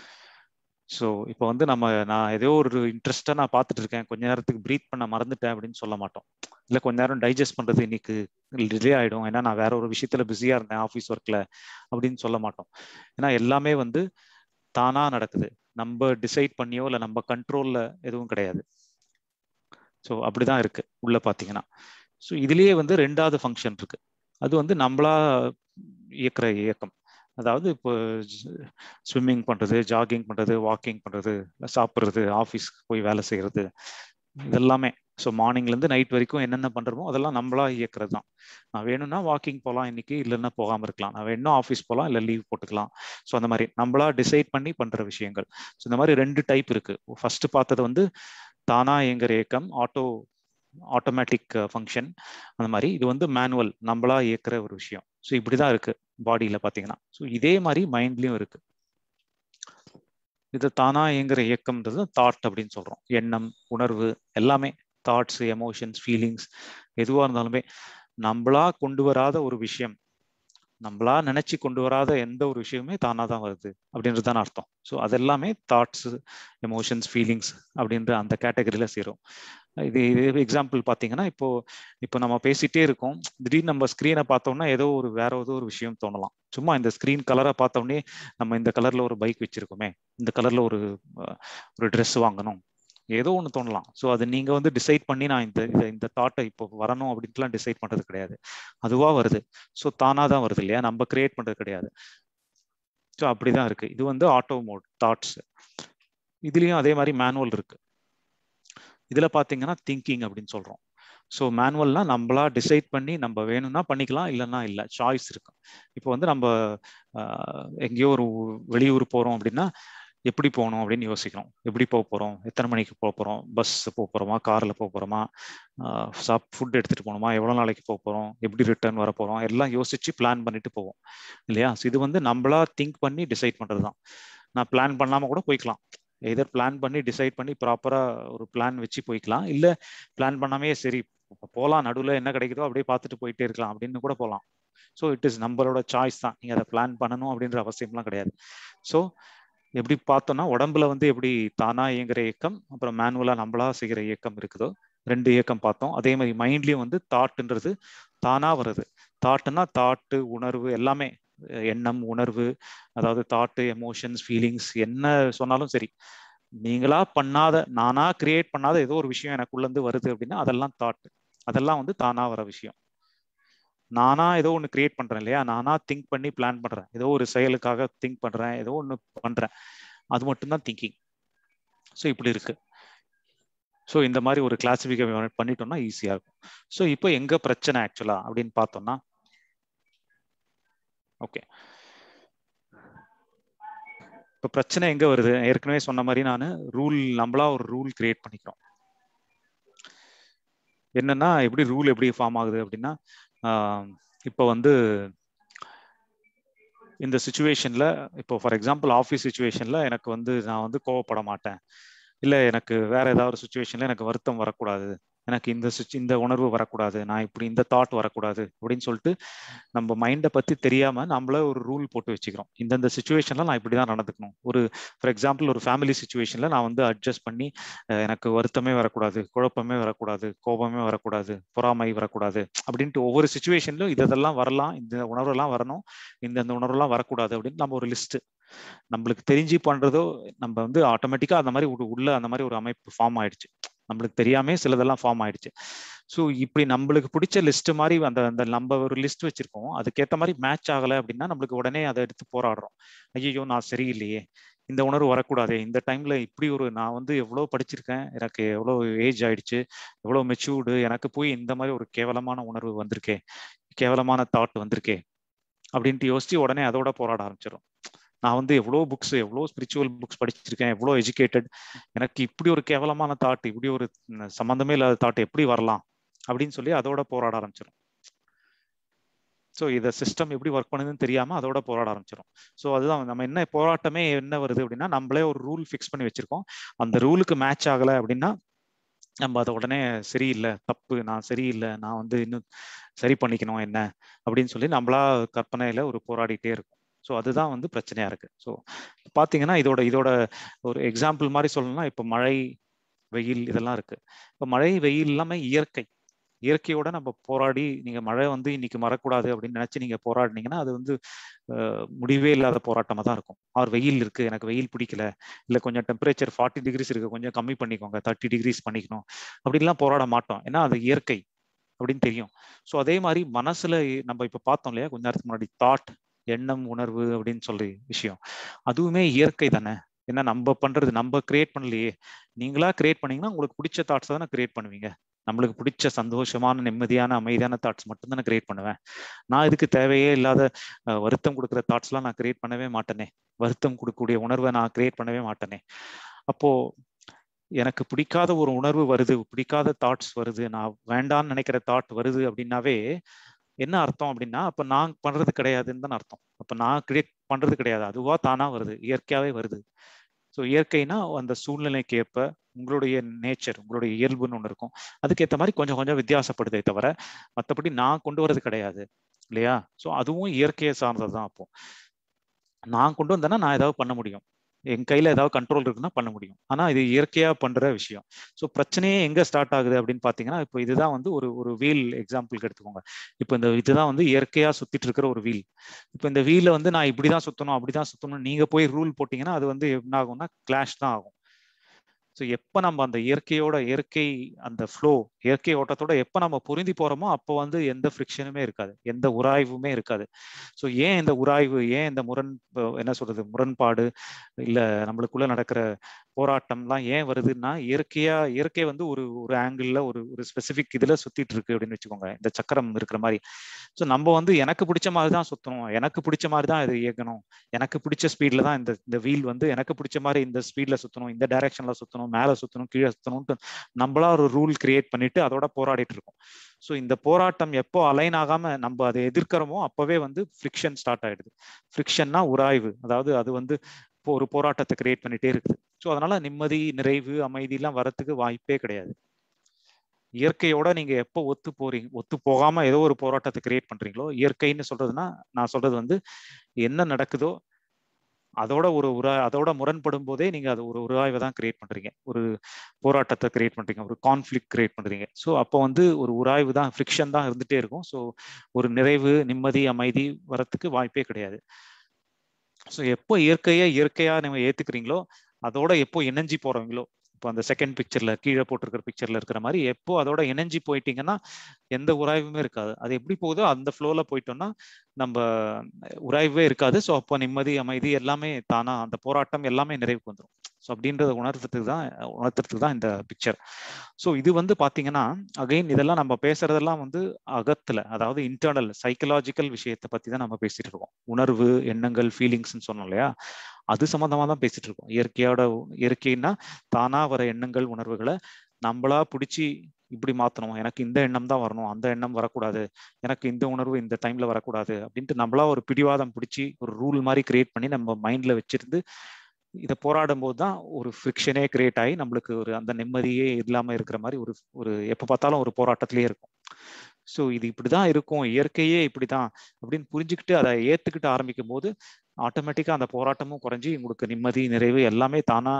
ஸோ இப்போ வந்து நம்ம நான் ஏதோ ஒரு இன்ட்ரெஸ்டாக நான் பார்த்துட்டு இருக்கேன் கொஞ்ச நேரத்துக்கு ப்ரீத் பண்ண மறந்துட்டேன் அப்படின்னு சொல்ல மாட்டோம் இல்லை கொஞ்ச நேரம் டைஜஸ்ட் பண்ணுறது இன்னைக்கு டிலே ஆகிடும் ஏன்னா நான் வேற ஒரு விஷயத்துல பிஸியாக இருந்தேன் ஆஃபீஸ் ஒர்க்கில் அப்படின்னு சொல்ல மாட்டோம் ஏன்னா எல்லாமே வந்து தானாக நடக்குது நம்ம டிசைட் பண்ணியோ இல்லை நம்ம கண்ட்ரோலில் எதுவும் கிடையாது ஸோ அப்படிதான் இருக்கு உள்ள பார்த்தீங்கன்னா ஸோ இதுலேயே வந்து ரெண்டாவது ஃபங்க்ஷன் இருக்கு அது வந்து நம்மளா இயக்குற இயக்கம் அதாவது இப்போ ஸ்விம்மிங் பண்ணுறது ஜாகிங் பண்ணுறது வாக்கிங் பண்ணுறது சாப்பிட்றது ஆஃபீஸ்க்கு போய் வேலை செய்கிறது இதெல்லாமே ஸோ மார்னிங்லேருந்து நைட் வரைக்கும் என்னென்ன பண்ணுறோமோ அதெல்லாம் நம்மளா இயக்கிறது தான் நான் வேணும்னா வாக்கிங் போகலாம் இன்னைக்கு இல்லைன்னா போகாமல் இருக்கலாம் நான் வேணும்னா ஆஃபீஸ் போகலாம் இல்லை லீவ் போட்டுக்கலாம் ஸோ அந்த மாதிரி நம்மளா டிசைட் பண்ணி பண்ணுற விஷயங்கள் ஸோ இந்த மாதிரி ரெண்டு டைப் இருக்கு ஃபர்ஸ்ட் பார்த்தது வந்து தானா இயங்குற இயக்கம் ஆட்டோ ஆட்டோமேட்டிக் ஃபங்க்ஷன் அந்த மாதிரி இது வந்து மேனுவல் நம்மளா இயக்குற ஒரு விஷயம் ஸோ இப்படிதான் இருக்கு பாடியில பாத்தீங்கன்னா ஸோ இதே மாதிரி மைண்ட்லயும் இருக்கு இது தானா இயங்குற இயக்கம்ன்றது தாட் அப்படின்னு சொல்றோம் எண்ணம் உணர்வு எல்லாமே தாட்ஸ் எமோஷன்ஸ் ஃபீலிங்ஸ் எதுவா இருந்தாலுமே நம்மளா கொண்டு வராத ஒரு விஷயம் நம்மளா நினைச்சு கொண்டு வராத எந்த ஒரு விஷயமே தானா தான் வருது அப்படின்றது தான் அர்த்தம் ஸோ அதெல்லாமே தாட்ஸ் எமோஷன்ஸ் ஃபீலிங்ஸ் அப்படின்ற அந்த கேட்டகரியில சேரும் இது இது எக்ஸாம்பிள் பார்த்தீங்கன்னா இப்போ இப்போ நம்ம பேசிட்டே இருக்கோம் திடீர்னு நம்ம ஸ்க்ரீனை பார்த்தோம்னா ஏதோ ஒரு வேற ஏதோ ஒரு விஷயம் தோணலாம் சும்மா இந்த ஸ்க்ரீன் கலரை பார்த்தோன்னே நம்ம இந்த கலர்ல ஒரு பைக் வச்சிருக்கோமே இந்த கலர்ல ஒரு ஒரு ட்ரெஸ் வாங்கணும் ஏதோ ஒன்று தோணலாம் ஸோ அது நீங்க வந்து டிசைட் பண்ணி நான் இந்த இந்த தாட்டை இப்போ வரணும் அப்படின்ட்டுலாம் டிசைட் பண்றது கிடையாது அதுவா வருது ஸோ தானா தான் வருது இல்லையா நம்ம கிரியேட் பண்றது கிடையாது ஸோ அப்படிதான் இருக்கு இது வந்து ஆட்டோ மோட் தாட்ஸ் இதுலயும் அதே மாதிரி மேனுவல் இருக்கு இதுல பாத்தீங்கன்னா திங்கிங் அப்படின்னு சொல்றோம் ஸோ மேனுவல்னா நம்மளா டிசைட் பண்ணி நம்ம வேணும்னா பண்ணிக்கலாம் இல்லைன்னா இல்லை சாய்ஸ் இருக்கு இப்போ வந்து நம்ம எங்கேயோ ஒரு வெளியூர் போறோம் அப்படின்னா எப்படி போகணும் அப்படின்னு யோசிக்கணும் எப்படி போக போகிறோம் எத்தனை மணிக்கு போக போகிறோம் பஸ் போக போகிறோமா காரில் போக போகிறோமா சாப் ஃபுட் எடுத்துகிட்டு போகணுமா எவ்வளோ நாளைக்கு போக போகிறோம் எப்படி ரிட்டர்ன் வர போகிறோம் எல்லாம் யோசிச்சு பிளான் பண்ணிட்டு போவோம் இல்லையா இது வந்து நம்மளா திங்க் பண்ணி டிசைட் பண்ணுறது தான் நான் பிளான் பண்ணாமல் கூட போய்க்கலாம் எதர் பிளான் பண்ணி டிசைட் பண்ணி ப்ராப்பராக ஒரு பிளான் வச்சு போய்க்கலாம் இல்லை பிளான் பண்ணாமே சரி போகலாம் நடுவில் என்ன கிடைக்குதோ அப்படியே பார்த்துட்டு போயிட்டே இருக்கலாம் அப்படின்னு கூட போகலாம் ஸோ இட் இஸ் நம்மளோட சாய்ஸ் தான் நீங்கள் அதை பிளான் பண்ணணும் அப்படின்ற அவசியம்லாம் கிடையாது ஸோ எப்படி பார்த்தோம்னா உடம்புல வந்து எப்படி தானா இயங்குற இயக்கம் அப்புறம் மேனுவலா நம்மளா செய்கிற இயக்கம் இருக்குதோ ரெண்டு இயக்கம் பார்த்தோம் அதே மாதிரி மைண்ட்லயும் வந்து தாட்ன்றது தானா வருது தாட்டுன்னா தாட்டு உணர்வு எல்லாமே எண்ணம் உணர்வு அதாவது தாட்டு எமோஷன்ஸ் ஃபீலிங்ஸ் என்ன சொன்னாலும் சரி நீங்களா பண்ணாத நானா கிரியேட் பண்ணாத ஏதோ ஒரு விஷயம் எனக்குள்ள இருந்து வருது அப்படின்னா அதெல்லாம் தாட் அதெல்லாம் வந்து தானா வர விஷயம் நானா ஏதோ ஒன்று கிரியேட் பண்றேன் இல்லையா நானா திங்க் பண்ணி பிளான் பண்றேன் ஏதோ ஒரு செயலுக்காக திங்க் பண்றேன் ஏதோ ஒன்று பண்றேன் அது மட்டும்தான் திங்கிங் ஸோ இப்படி இருக்கு ஸோ இந்த மாதிரி ஒரு கிளாசிஃபிகேஷன் பண்ணிட்டோம்னா ஈஸியா இருக்கும் ஸோ இப்போ எங்க பிரச்சனை ஆக்சுவலா அப்படின்னு பார்த்தோம்னா ஓகே இப்போ பிரச்சனை எங்க வருது ஏற்கனவே சொன்ன மாதிரி நான் ரூல் நம்மளா ஒரு ரூல் கிரியேட் பண்ணிக்கிறோம் என்னன்னா எப்படி ரூல் எப்படி ஃபார்ம் ஆகுது அப்படின்னா இப்போ வந்து இந்த சுச்சுவேஷன்ல இப்போ ஃபார் எக்ஸாம்பிள் ஆஃபீஸ் சுச்சுவேஷன்ல எனக்கு வந்து நான் வந்து கோவப்பட மாட்டேன் இல்லை எனக்கு வேற ஏதாவது ஒரு சுச்சுவேஷன்ல எனக்கு வருத்தம் வரக்கூடாது எனக்கு இந்த இந்த உணர்வு வரக்கூடாது நான் இப்படி இந்த தாட் வரக்கூடாது அப்படின்னு சொல்லிட்டு நம்ம மைண்டை பத்தி தெரியாம நம்மள ஒரு ரூல் போட்டு வச்சுக்கிறோம் இந்தந்த சுச்சுவேஷன்ல நான் இப்படிதான் நடந்துக்கணும் ஒரு ஃபார் எக்ஸாம்பிள் ஒரு ஃபேமிலி சுச்சுவேஷன்ல நான் வந்து அட்ஜஸ்ட் பண்ணி எனக்கு வருத்தமே வரக்கூடாது குழப்பமே வரக்கூடாது கோபமே வரக்கூடாது பொறாமை வரக்கூடாது அப்படின்ட்டு ஒவ்வொரு சுச்சுவேஷன்லயும் இதெல்லாம் வரலாம் இந்த உணர்வெல்லாம் வரணும் இந்த உணர்வெல்லாம் வரக்கூடாது அப்படின்னு நம்ம ஒரு லிஸ்ட் நம்மளுக்கு தெரிஞ்சு பண்றதோ நம்ம வந்து ஆட்டோமேட்டிக்கா அந்த மாதிரி உள்ள அந்த மாதிரி ஒரு அமைப்பு ஃபார்ம் ஆயிடுச்சு நம்மளுக்கு தெரியாம சிலதெல்லாம் ஃபார்ம் ஆயிடுச்சு ஸோ இப்படி நம்மளுக்கு பிடிச்ச லிஸ்ட் மாதிரி அந்த அந்த நம்ம ஒரு லிஸ்ட் வச்சிருக்கோம் அதுக்கேற்ற மாதிரி மேட்ச் ஆகலை அப்படின்னா நம்மளுக்கு உடனே அதை எடுத்து போராடுறோம் ஐயோ நான் சரியில்லையே இந்த உணர்வு வரக்கூடாதே இந்த டைம்ல இப்படி ஒரு நான் வந்து எவ்வளோ படிச்சிருக்கேன் எனக்கு எவ்வளோ ஏஜ் ஆயிடுச்சு எவ்வளோ மெச்சூர்டு எனக்கு போய் இந்த மாதிரி ஒரு கேவலமான உணர்வு வந்திருக்கே கேவலமான தாட் வந்திருக்கே அப்படின்ட்டு யோசிச்சு உடனே அதோட போராட ஆரம்பிச்சிடும் நான் வந்து எவ்வளோ புக்ஸ் எவ்வளோ ஸ்பிரிச்சுவல் புக்ஸ் படிச்சிருக்கேன் எவ்வளோ எஜுகேட்டட் எனக்கு இப்படி ஒரு கேவலமான தாட் இப்படி ஒரு சம்மந்தமே இல்லாத தாட் எப்படி வரலாம் அப்படின்னு சொல்லி அதோட போராட ஆரம்பிச்சிடும் ஸோ இதை சிஸ்டம் எப்படி ஒர்க் பண்ணுதுன்னு தெரியாம அதோட போராட ஆரம்பிச்சிடும் ஸோ அதுதான் நம்ம என்ன போராட்டமே என்ன வருது அப்படின்னா நம்மளே ஒரு ரூல் ஃபிக்ஸ் பண்ணி வச்சிருக்கோம் அந்த ரூலுக்கு மேட்ச் ஆகலை அப்படின்னா நம்ம அதை உடனே சரியில்லை தப்பு நான் சரியில்லை நான் வந்து இன்னும் சரி பண்ணிக்கணும் என்ன அப்படின்னு சொல்லி நம்மளா கற்பனையில ஒரு போராடிட்டே இருக்கும் ஸோ அதுதான் வந்து பிரச்சனையா இருக்கு ஸோ பார்த்தீங்கன்னா இதோட இதோட ஒரு எக்ஸாம்பிள் மாதிரி சொல்லணும்னா இப்போ மழை வெயில் இதெல்லாம் இருக்கு இப்போ மழை வெயில் எல்லாமே இயற்கை இயற்கையோட நம்ம போராடி நீங்க மழை வந்து இன்னைக்கு மறக்கூடாது அப்படின்னு நினைச்சு நீங்க போராடினீங்கன்னா அது வந்து முடிவே இல்லாத போராட்டமா தான் இருக்கும் அவர் வெயில் இருக்கு எனக்கு வெயில் பிடிக்கல இல்ல கொஞ்சம் டெம்பரேச்சர் ஃபார்ட்டி டிகிரிஸ் இருக்கு கொஞ்சம் கம்மி பண்ணிக்கோங்க தேர்ட்டி டிகிரிஸ் பண்ணிக்கணும் அப்படின்லாம் போராட மாட்டோம் ஏன்னா அது இயற்கை அப்படின்னு தெரியும் ஸோ அதே மாதிரி மனசுல நம்ம இப்ப பார்த்தோம் இல்லையா கொஞ்ச நேரத்துக்கு முன்னாடி தாட் எண்ணம் உணர்வு அப்படின்னு சொல்லி விஷயம் அதுவுமே இயற்கை தானே ஏன்னா நம்ம பண்றது நம்ம கிரியேட் பண்ணலையே நீங்களா கிரியேட் பண்ணீங்கன்னா உங்களுக்கு பிடிச்ச தாட்ஸ் தானே கிரியேட் பண்ணுவீங்க நம்மளுக்கு பிடிச்ச சந்தோஷமான நிம்மதியான அமைதியான தாட்ஸ் மட்டும் தானே கிரியேட் பண்ணுவேன் நான் இதுக்கு தேவையே இல்லாத வருத்தம் கொடுக்குற தாட்ஸ்லாம் நான் கிரியேட் பண்ணவே மாட்டேனே வருத்தம் கொடுக்கக்கூடிய உணர்வை நான் கிரியேட் பண்ணவே மாட்டேனே அப்போ எனக்கு பிடிக்காத ஒரு உணர்வு வருது பிடிக்காத தாட்ஸ் வருது நான் வேண்டான்னு நினைக்கிற தாட் வருது அப்படின்னாவே என்ன அர்த்தம் அப்படின்னா அப்ப நான் பண்றது கிடையாதுன்னு தான் அர்த்தம் அப்ப நான் கிரியேட் பண்றது கிடையாது அதுவா தானா வருது இயற்கையாவே வருது ஸோ இயற்கைனா அந்த சூழ்நிலைக்கு ஏற்ப உங்களுடைய நேச்சர் உங்களுடைய இயல்புன்னு ஒன்று இருக்கும் அதுக்கேற்ற மாதிரி கொஞ்சம் கொஞ்சம் வித்தியாசப்படுதே தவிர மற்றபடி நான் கொண்டு வரது கிடையாது இல்லையா ஸோ அதுவும் இயற்கையை சார்ந்தது தான் அப்போ நான் கொண்டு வந்தேன்னா நான் ஏதாவது பண்ண முடியும் என் கையில ஏதாவது கண்ட்ரோல் இருக்குன்னா பண்ண முடியும் ஆனா இது இயற்கையா பண்ற விஷயம் ஸோ பிரச்சனையே எங்க ஸ்டார்ட் ஆகுது அப்படின்னு பாத்தீங்கன்னா இப்போ இதுதான் வந்து ஒரு ஒரு வீல் எக்ஸாம்பிளுக்கு எடுத்துக்கோங்க இப்போ இந்த இதுதான் வந்து இயற்கையா சுத்திட்டு இருக்கிற ஒரு வீல் இப்போ இந்த வீல வந்து நான் இப்படிதான் சுத்தணும் அப்படிதான் சுத்தணும் நீங்க போய் ரூல் போட்டீங்கன்னா அது வந்து என்ன ஆகும்னா கிளாஷ் தான் ஆகும் ஸோ எப்போ நம்ம அந்த இயற்கையோட இயற்கை அந்த ஃப்ளோ இயற்கை ஓட்டத்தோட எப்போ நம்ம பொருந்தி போறோமோ அப்போ வந்து எந்த ஃப்ரிக்ஷனுமே இருக்காது எந்த உராய்வுமே இருக்காது ஸோ ஏன் இந்த உராய்வு ஏன் இந்த முரண் என்ன சொல்றது முரண்பாடு இல்லை நம்மளுக்குள்ள நடக்கிற போராட்டம்லாம் ஏன் வருதுன்னா இயற்கையா இயற்கை வந்து ஒரு ஒரு ஆங்கிள் ஒரு ஒரு ஸ்பெசிபிக் இதுல சுத்திட்டு இருக்கு அப்படின்னு வச்சுக்கோங்க இந்த சக்கரம் இருக்கிற மாதிரி ஸோ நம்ம வந்து எனக்கு பிடிச்ச மாதிரி தான் சுத்தணும் எனக்கு பிடிச்ச மாதிரி தான் இது இயக்கணும் எனக்கு பிடிச்ச ஸ்பீட்ல தான் இந்த இந்த வீல் வந்து எனக்கு பிடிச்ச மாதிரி இந்த ஸ்பீட்ல சுத்தணும் இந்த டைரக்ஷன்ல சுத்தணும் மேல சுத்தணும் கீழே சுத்தணும்ட்டு நம்மளா ஒரு ரூல் கிரியேட் பண்ணிட்டு அதோட போராடிட்டு இருக்கோம் ஸோ இந்த போராட்டம் எப்போ அலைன் ஆகாம நம்ம அதை எதிர்க்கிறோமோ அப்பவே வந்து ஃப்ரிக்ஷன் ஸ்டார்ட் ஆயிடுது ஃப்ரிக்ஷன்னா உராய்வு அதாவது அது வந்து இப்போ ஒரு போராட்டத்தை கிரியேட் பண்ணிட்டே இருக்குது ஸோ அதனால நிம்மதி நிறைவு அமைதியெல்லாம் வரத்துக்கு வாய்ப்பே கிடையாது இயற்கையோட நீங்க எப்போ ஒத்து போறீங்க ஒத்து போகாம ஏதோ ஒரு போராட்டத்தை கிரியேட் பண்றீங்களோ இயற்கைன்னு சொல்றதுன்னா நான் சொல்றது வந்து என்ன நடக்குதோ அதோட ஒரு உரா அதோட முரண்படும் போதே நீங்க அது ஒரு உராய்வை தான் கிரியேட் பண்றீங்க ஒரு போராட்டத்தை கிரியேட் பண்றீங்க ஒரு கான்ஃபிளிக் கிரியேட் பண்றீங்க ஸோ அப்போ வந்து ஒரு உராய்வு தான் ஃப்ரிக்ஷன் தான் இருந்துட்டே இருக்கும் ஸோ ஒரு நிறைவு நிம்மதி அமைதி வரத்துக்கு வாய்ப்பே கிடையாது ஸோ எப்போ இயற்கையை இயற்கையா நம்ம ஏத்துக்கிறீங்களோ அதோட எப்போ இணைஞ்சி போறவங்களோ இப்போ அந்த செகண்ட் பிக்சர்ல கீழே போட்டிருக்கிற பிக்சர்ல இருக்கிற மாதிரி எப்போ அதோட இணைஞ்சி போயிட்டீங்கன்னா எந்த உராய்வுமே இருக்காது அது எப்படி போகுதோ அந்த ஃப்ளோல போயிட்டோம்னா நம்ம உராய்வே இருக்காது ஸோ அப்போ நிம்மதி அமைதி எல்லாமே தானா அந்த போராட்டம் எல்லாமே நிறைவுக்கு வந்துடும் ஸோ அப்படின்றத உணர்த்துறதுக்கு தான் உணர்த்துறதுக்கு தான் இந்த பிக்சர் ஸோ இது வந்து பார்த்தீங்கன்னா அகைன் இதெல்லாம் நம்ம பேசுறதெல்லாம் வந்து அகத்துல அதாவது இன்டர்னல் சைக்கலாஜிக்கல் விஷயத்தை பத்தி தான் நம்ம பேசிட்டு இருக்கோம் உணர்வு எண்ணங்கள் ஃபீலிங்ஸ்ன்னு சொன்னோம் இல்லையா அது சம்மந்தமா தான் பேசிட்டு இருக்கோம் இயற்கையோட இயற்கைன்னா தானா வர எண்ணங்கள் உணர்வுகளை நம்மளா பிடிச்சி இப்படி மாத்தணும் எனக்கு இந்த எண்ணம் தான் வரணும் அந்த எண்ணம் வரக்கூடாது எனக்கு இந்த உணர்வு இந்த டைம்ல வரக்கூடாது அப்படின்ட்டு நம்மளா ஒரு பிடிவாதம் பிடிச்சி ஒரு ரூல் மாதிரி கிரியேட் பண்ணி நம்ம மைண்ட்ல வச்சிருந்து இதை போராடும் போது தான் ஒரு ஃப்ரிக்ஷனே கிரியேட் ஆகி நம்மளுக்கு ஒரு அந்த நிம்மதியே இல்லாம இருக்கிற மாதிரி ஒரு ஒரு எப்ப பார்த்தாலும் ஒரு போராட்டத்திலேயே இருக்கும் ஸோ இது இப்படிதான் இருக்கும் இயற்கையே இப்படிதான் அப்படின்னு புரிஞ்சுக்கிட்டு அதை ஏத்துக்கிட்டு ஆரம்பிக்கும் போது ஆட்டோமேட்டிக்கா அந்த போராட்டமும் குறைஞ்சி உங்களுக்கு நிம்மதி நிறைவு எல்லாமே தானா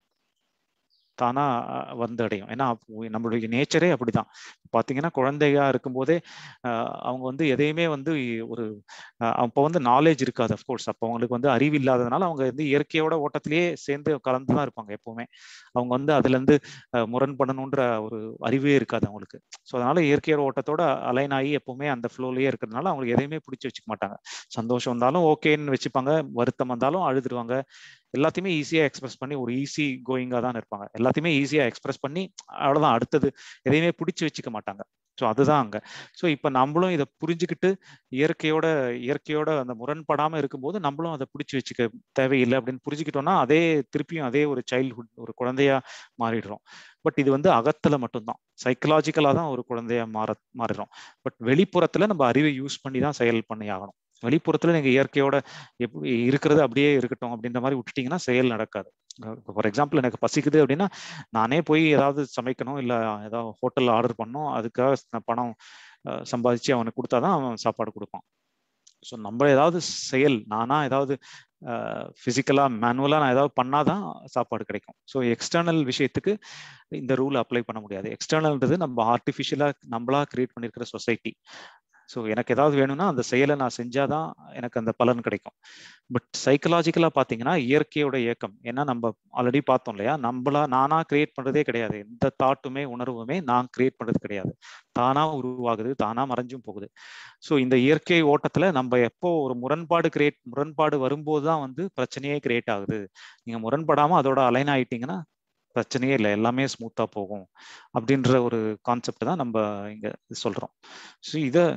தானா வந்து அடையும் ஏன்னா நம்மளுடைய நேச்சரே அப்படிதான் பாத்தீங்கன்னா குழந்தையா இருக்கும்போதே அவங்க வந்து எதையுமே வந்து ஒரு அப்போ வந்து நாலேஜ் இருக்காது அஃப்கோர்ஸ் அப்போ அவங்களுக்கு வந்து அறிவு இல்லாததுனால அவங்க வந்து இயற்கையோட ஓட்டத்திலேயே சேர்ந்து கலந்து தான் இருப்பாங்க எப்பவுமே அவங்க வந்து அதுல இருந்து முரண்படணுன்ற ஒரு அறிவே இருக்காது அவங்களுக்கு ஸோ அதனால இயற்கையோட ஓட்டத்தோட அலைன் ஆகி எப்பவுமே அந்த ஃப்ளோலயே இருக்கிறதுனால அவங்களுக்கு எதையுமே பிடிச்சி வச்சுக்க மாட்டாங்க சந்தோஷம் வந்தாலும் ஓகேன்னு வச்சுப்பாங்க வருத்தம் வந்தாலும் அழுதுருவாங்க எல்லாத்தையுமே ஈஸியா எக்ஸ்பிரஸ் பண்ணி ஒரு ஈஸி கோயிங்கா தான் இருப்பாங்க எல்லாத்தையுமே ஈஸியா எக்ஸ்பிரஸ் பண்ணி அவ்வளவுதான் அடுத்தது எதையுமே பிடிச்சி வச்சுக்க மாட்டாங்க ஸோ அதுதான் அங்க ஸோ இப்போ நம்மளும் இதை புரிஞ்சுக்கிட்டு இயற்கையோட இயற்கையோட அந்த முரண்படாம இருக்கும்போது நம்மளும் அதை பிடிச்சி வச்சுக்க தேவையில்லை அப்படின்னு புரிஞ்சுக்கிட்டோம்னா அதே திருப்பியும் அதே ஒரு சைல்ட்ஹுட் ஒரு குழந்தையா மாறிடுறோம் பட் இது வந்து அகத்துல மட்டும்தான் சைக்கலாஜிக்கலா தான் ஒரு குழந்தையா மாற மாறிடும் பட் வெளிப்புறத்துல நம்ம அறிவை யூஸ் பண்ணி தான் செயல் பண்ணி ஆகணும் வெளிப்புறத்துல நீங்க இயற்கையோட எப்படி இருக்கிறது அப்படியே இருக்கட்டும் அப்படின்ற மாதிரி விட்டுட்டீங்கன்னா செயல் நடக்காது ஃபார் எக்ஸாம்பிள் எனக்கு பசிக்குது அப்படின்னா நானே போய் ஏதாவது சமைக்கணும் இல்லை ஏதாவது ஹோட்டலில் ஆர்டர் பண்ணணும் அதுக்காக நான் பணம் சம்பாதிச்சு அவனுக்கு கொடுத்தாதான் அவன் சாப்பாடு கொடுப்பான் ஸோ நம்ம ஏதாவது செயல் நானா ஏதாவது ஃபிசிக்கலாக மேனுவலாக நான் ஏதாவது பண்ணாதான் சாப்பாடு கிடைக்கும் ஸோ எக்ஸ்டர்னல் விஷயத்துக்கு இந்த ரூல் அப்ளை பண்ண முடியாது எக்ஸ்டர்னல்ன்றது நம்ம ஆர்டிஃபிஷியலாக நம்மளா கிரியேட் பண்ணியிருக்கிற சொசைட்டி ஸோ எனக்கு ஏதாவது வேணும்னா அந்த செயலை நான் செஞ்சாதான் எனக்கு அந்த பலன் கிடைக்கும் பட் சைக்கலாஜிக்கலா பார்த்தீங்கன்னா இயற்கையோட இயக்கம் ஏன்னா நம்ம ஆல்ரெடி பார்த்தோம் இல்லையா நம்மளா நானா கிரியேட் பண்றதே கிடையாது எந்த தாட்டுமே உணர்வுமே நான் கிரியேட் பண்றது கிடையாது தானா உருவாகுது தானா மறைஞ்சும் போகுது ஸோ இந்த இயற்கை ஓட்டத்துல நம்ம எப்போ ஒரு முரண்பாடு கிரியேட் முரண்பாடு வரும்போது தான் வந்து பிரச்சனையே கிரியேட் ஆகுது நீங்க முரண்படாம அதோட அலைன் ஆயிட்டீங்கன்னா பிரச்சனையே இல்லை எல்லாமே ஸ்மூத்தா போகும் அப்படின்ற ஒரு கான்செப்ட் தான் நம்ம இங்க சொல்றோம் ஸோ இதை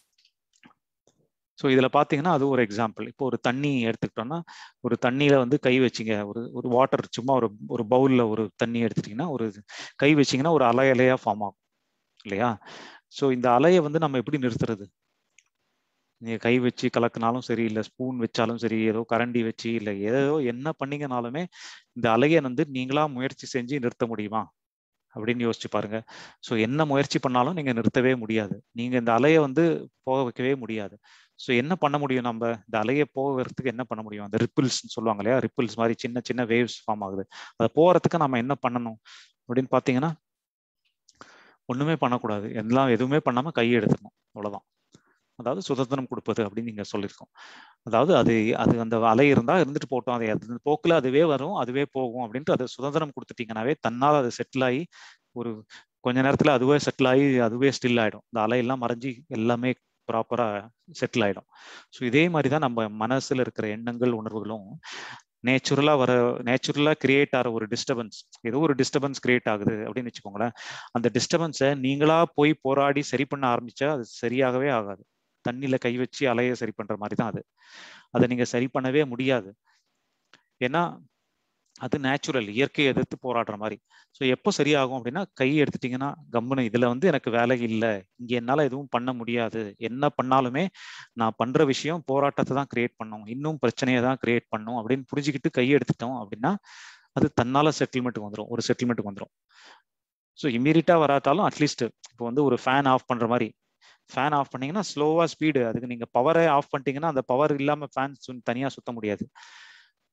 ஸோ இதில் பார்த்தீங்கன்னா அது ஒரு எக்ஸாம்பிள் இப்போ ஒரு தண்ணி எடுத்துக்கிட்டோம்னா ஒரு தண்ணியில் வந்து கை வச்சிங்க ஒரு ஒரு வாட்டர் சும்மா ஒரு ஒரு பவுலில் ஒரு தண்ணி எடுத்துட்டிங்கன்னா ஒரு கை வச்சிங்கன்னா ஒரு அலை அலையாக ஃபார்ம் ஆகும் இல்லையா ஸோ இந்த அலையை வந்து நம்ம எப்படி நிறுத்துறது நீங்கள் கை வச்சு கலக்குனாலும் சரி இல்லை ஸ்பூன் வச்சாலும் சரி ஏதோ கரண்டி வச்சு இல்லை ஏதோ என்ன பண்ணீங்கனாலுமே இந்த அலையை வந்து நீங்களா முயற்சி செஞ்சு நிறுத்த முடியுமா அப்படின்னு யோசிச்சு பாருங்க ஸோ என்ன முயற்சி பண்ணாலும் நீங்க நிறுத்தவே முடியாது நீங்க இந்த அலையை வந்து போக வைக்கவே முடியாது ஸோ என்ன பண்ண முடியும் நம்ம இந்த அலையை போகிறதுக்கு என்ன பண்ண முடியும் அந்த ரிப்பிள்ஸ் சொல்லுவாங்க இல்லையா ரிப்பிள்ஸ் மாதிரி சின்ன சின்ன வேவ்ஸ் ஃபார்ம் ஆகுது அதை போறதுக்கு நம்ம என்ன பண்ணணும் அப்படின்னு பார்த்தீங்கன்னா ஒண்ணுமே பண்ணக்கூடாது எல்லாம் எதுவுமே பண்ணாம கையை எடுத்துடணும் அவ்வளவுதான் அதாவது சுதந்திரம் கொடுப்பது அப்படின்னு நீங்க சொல்லியிருக்கோம் அதாவது அது அது அந்த அலை இருந்தா இருந்துட்டு போட்டோம் அது அந்த போக்குல அதுவே வரும் அதுவே போகும் அப்படின்ட்டு அது சுதந்திரம் கொடுத்துட்டீங்கன்னாவே தன்னால் அது செட்டில் ஆகி ஒரு கொஞ்ச நேரத்துல அதுவே செட்டில் ஆகி அதுவே ஸ்டில் ஆயிடும் இந்த அலையெல்லாம் மறைஞ்சி எல்லாமே ப்ராப்பரா செட்டில் ஆயிடும் ஸோ இதே மாதிரி தான் நம்ம மனசுல இருக்கிற எண்ணங்கள் உணர்வுகளும் நேச்சுரலா வர நேச்சுரலா கிரியேட் ஆகிற ஒரு டிஸ்டர்பன்ஸ் ஏதோ ஒரு டிஸ்டர்பன்ஸ் கிரியேட் ஆகுது அப்படின்னு வச்சுக்கோங்களேன் அந்த டிஸ்டர்பன்ஸை நீங்களா போய் போராடி சரி பண்ண ஆரம்பிச்சா அது சரியாகவே ஆகாது தண்ணியில கை வச்சு அலைய சரி பண்ற மாதிரி தான் அது அதை நீங்க சரி பண்ணவே முடியாது ஏன்னா அது நேச்சுரல் இயற்கையை எதிர்த்து போராடுற மாதிரி ஸோ எப்போ சரியாகும் அப்படின்னா கை எடுத்துட்டீங்கன்னா கம்முனு இதுல வந்து எனக்கு வேலை இல்லை இங்க என்னால எதுவும் பண்ண முடியாது என்ன பண்ணாலுமே நான் பண்ற விஷயம் போராட்டத்தை தான் கிரியேட் பண்ணும் இன்னும் பிரச்சனையை தான் கிரியேட் பண்ணும் அப்படின்னு புரிஞ்சுக்கிட்டு கை எடுத்துட்டோம் அப்படின்னா அது தன்னால செட்டில்மெண்ட்டுக்கு வந்துடும் ஒரு செட்டில்மெண்ட்டுக்கு வந்துடும் ஸோ இம்மீடியட்டா வராட்டாலும் அட்லீஸ்ட் இப்போ வந்து ஒரு ஃபேன் ஆஃப் பண்ற மாதிரி ஃபேன் ஆஃப் பண்ணீங்கன்னா ஸ்லோவா ஸ்பீடு அதுக்கு நீங்க பவரை ஆஃப் பண்ணிட்டீங்கன்னா அந்த பவர் இல்லாம ஃபேன் தனியா சுத்த முடியாது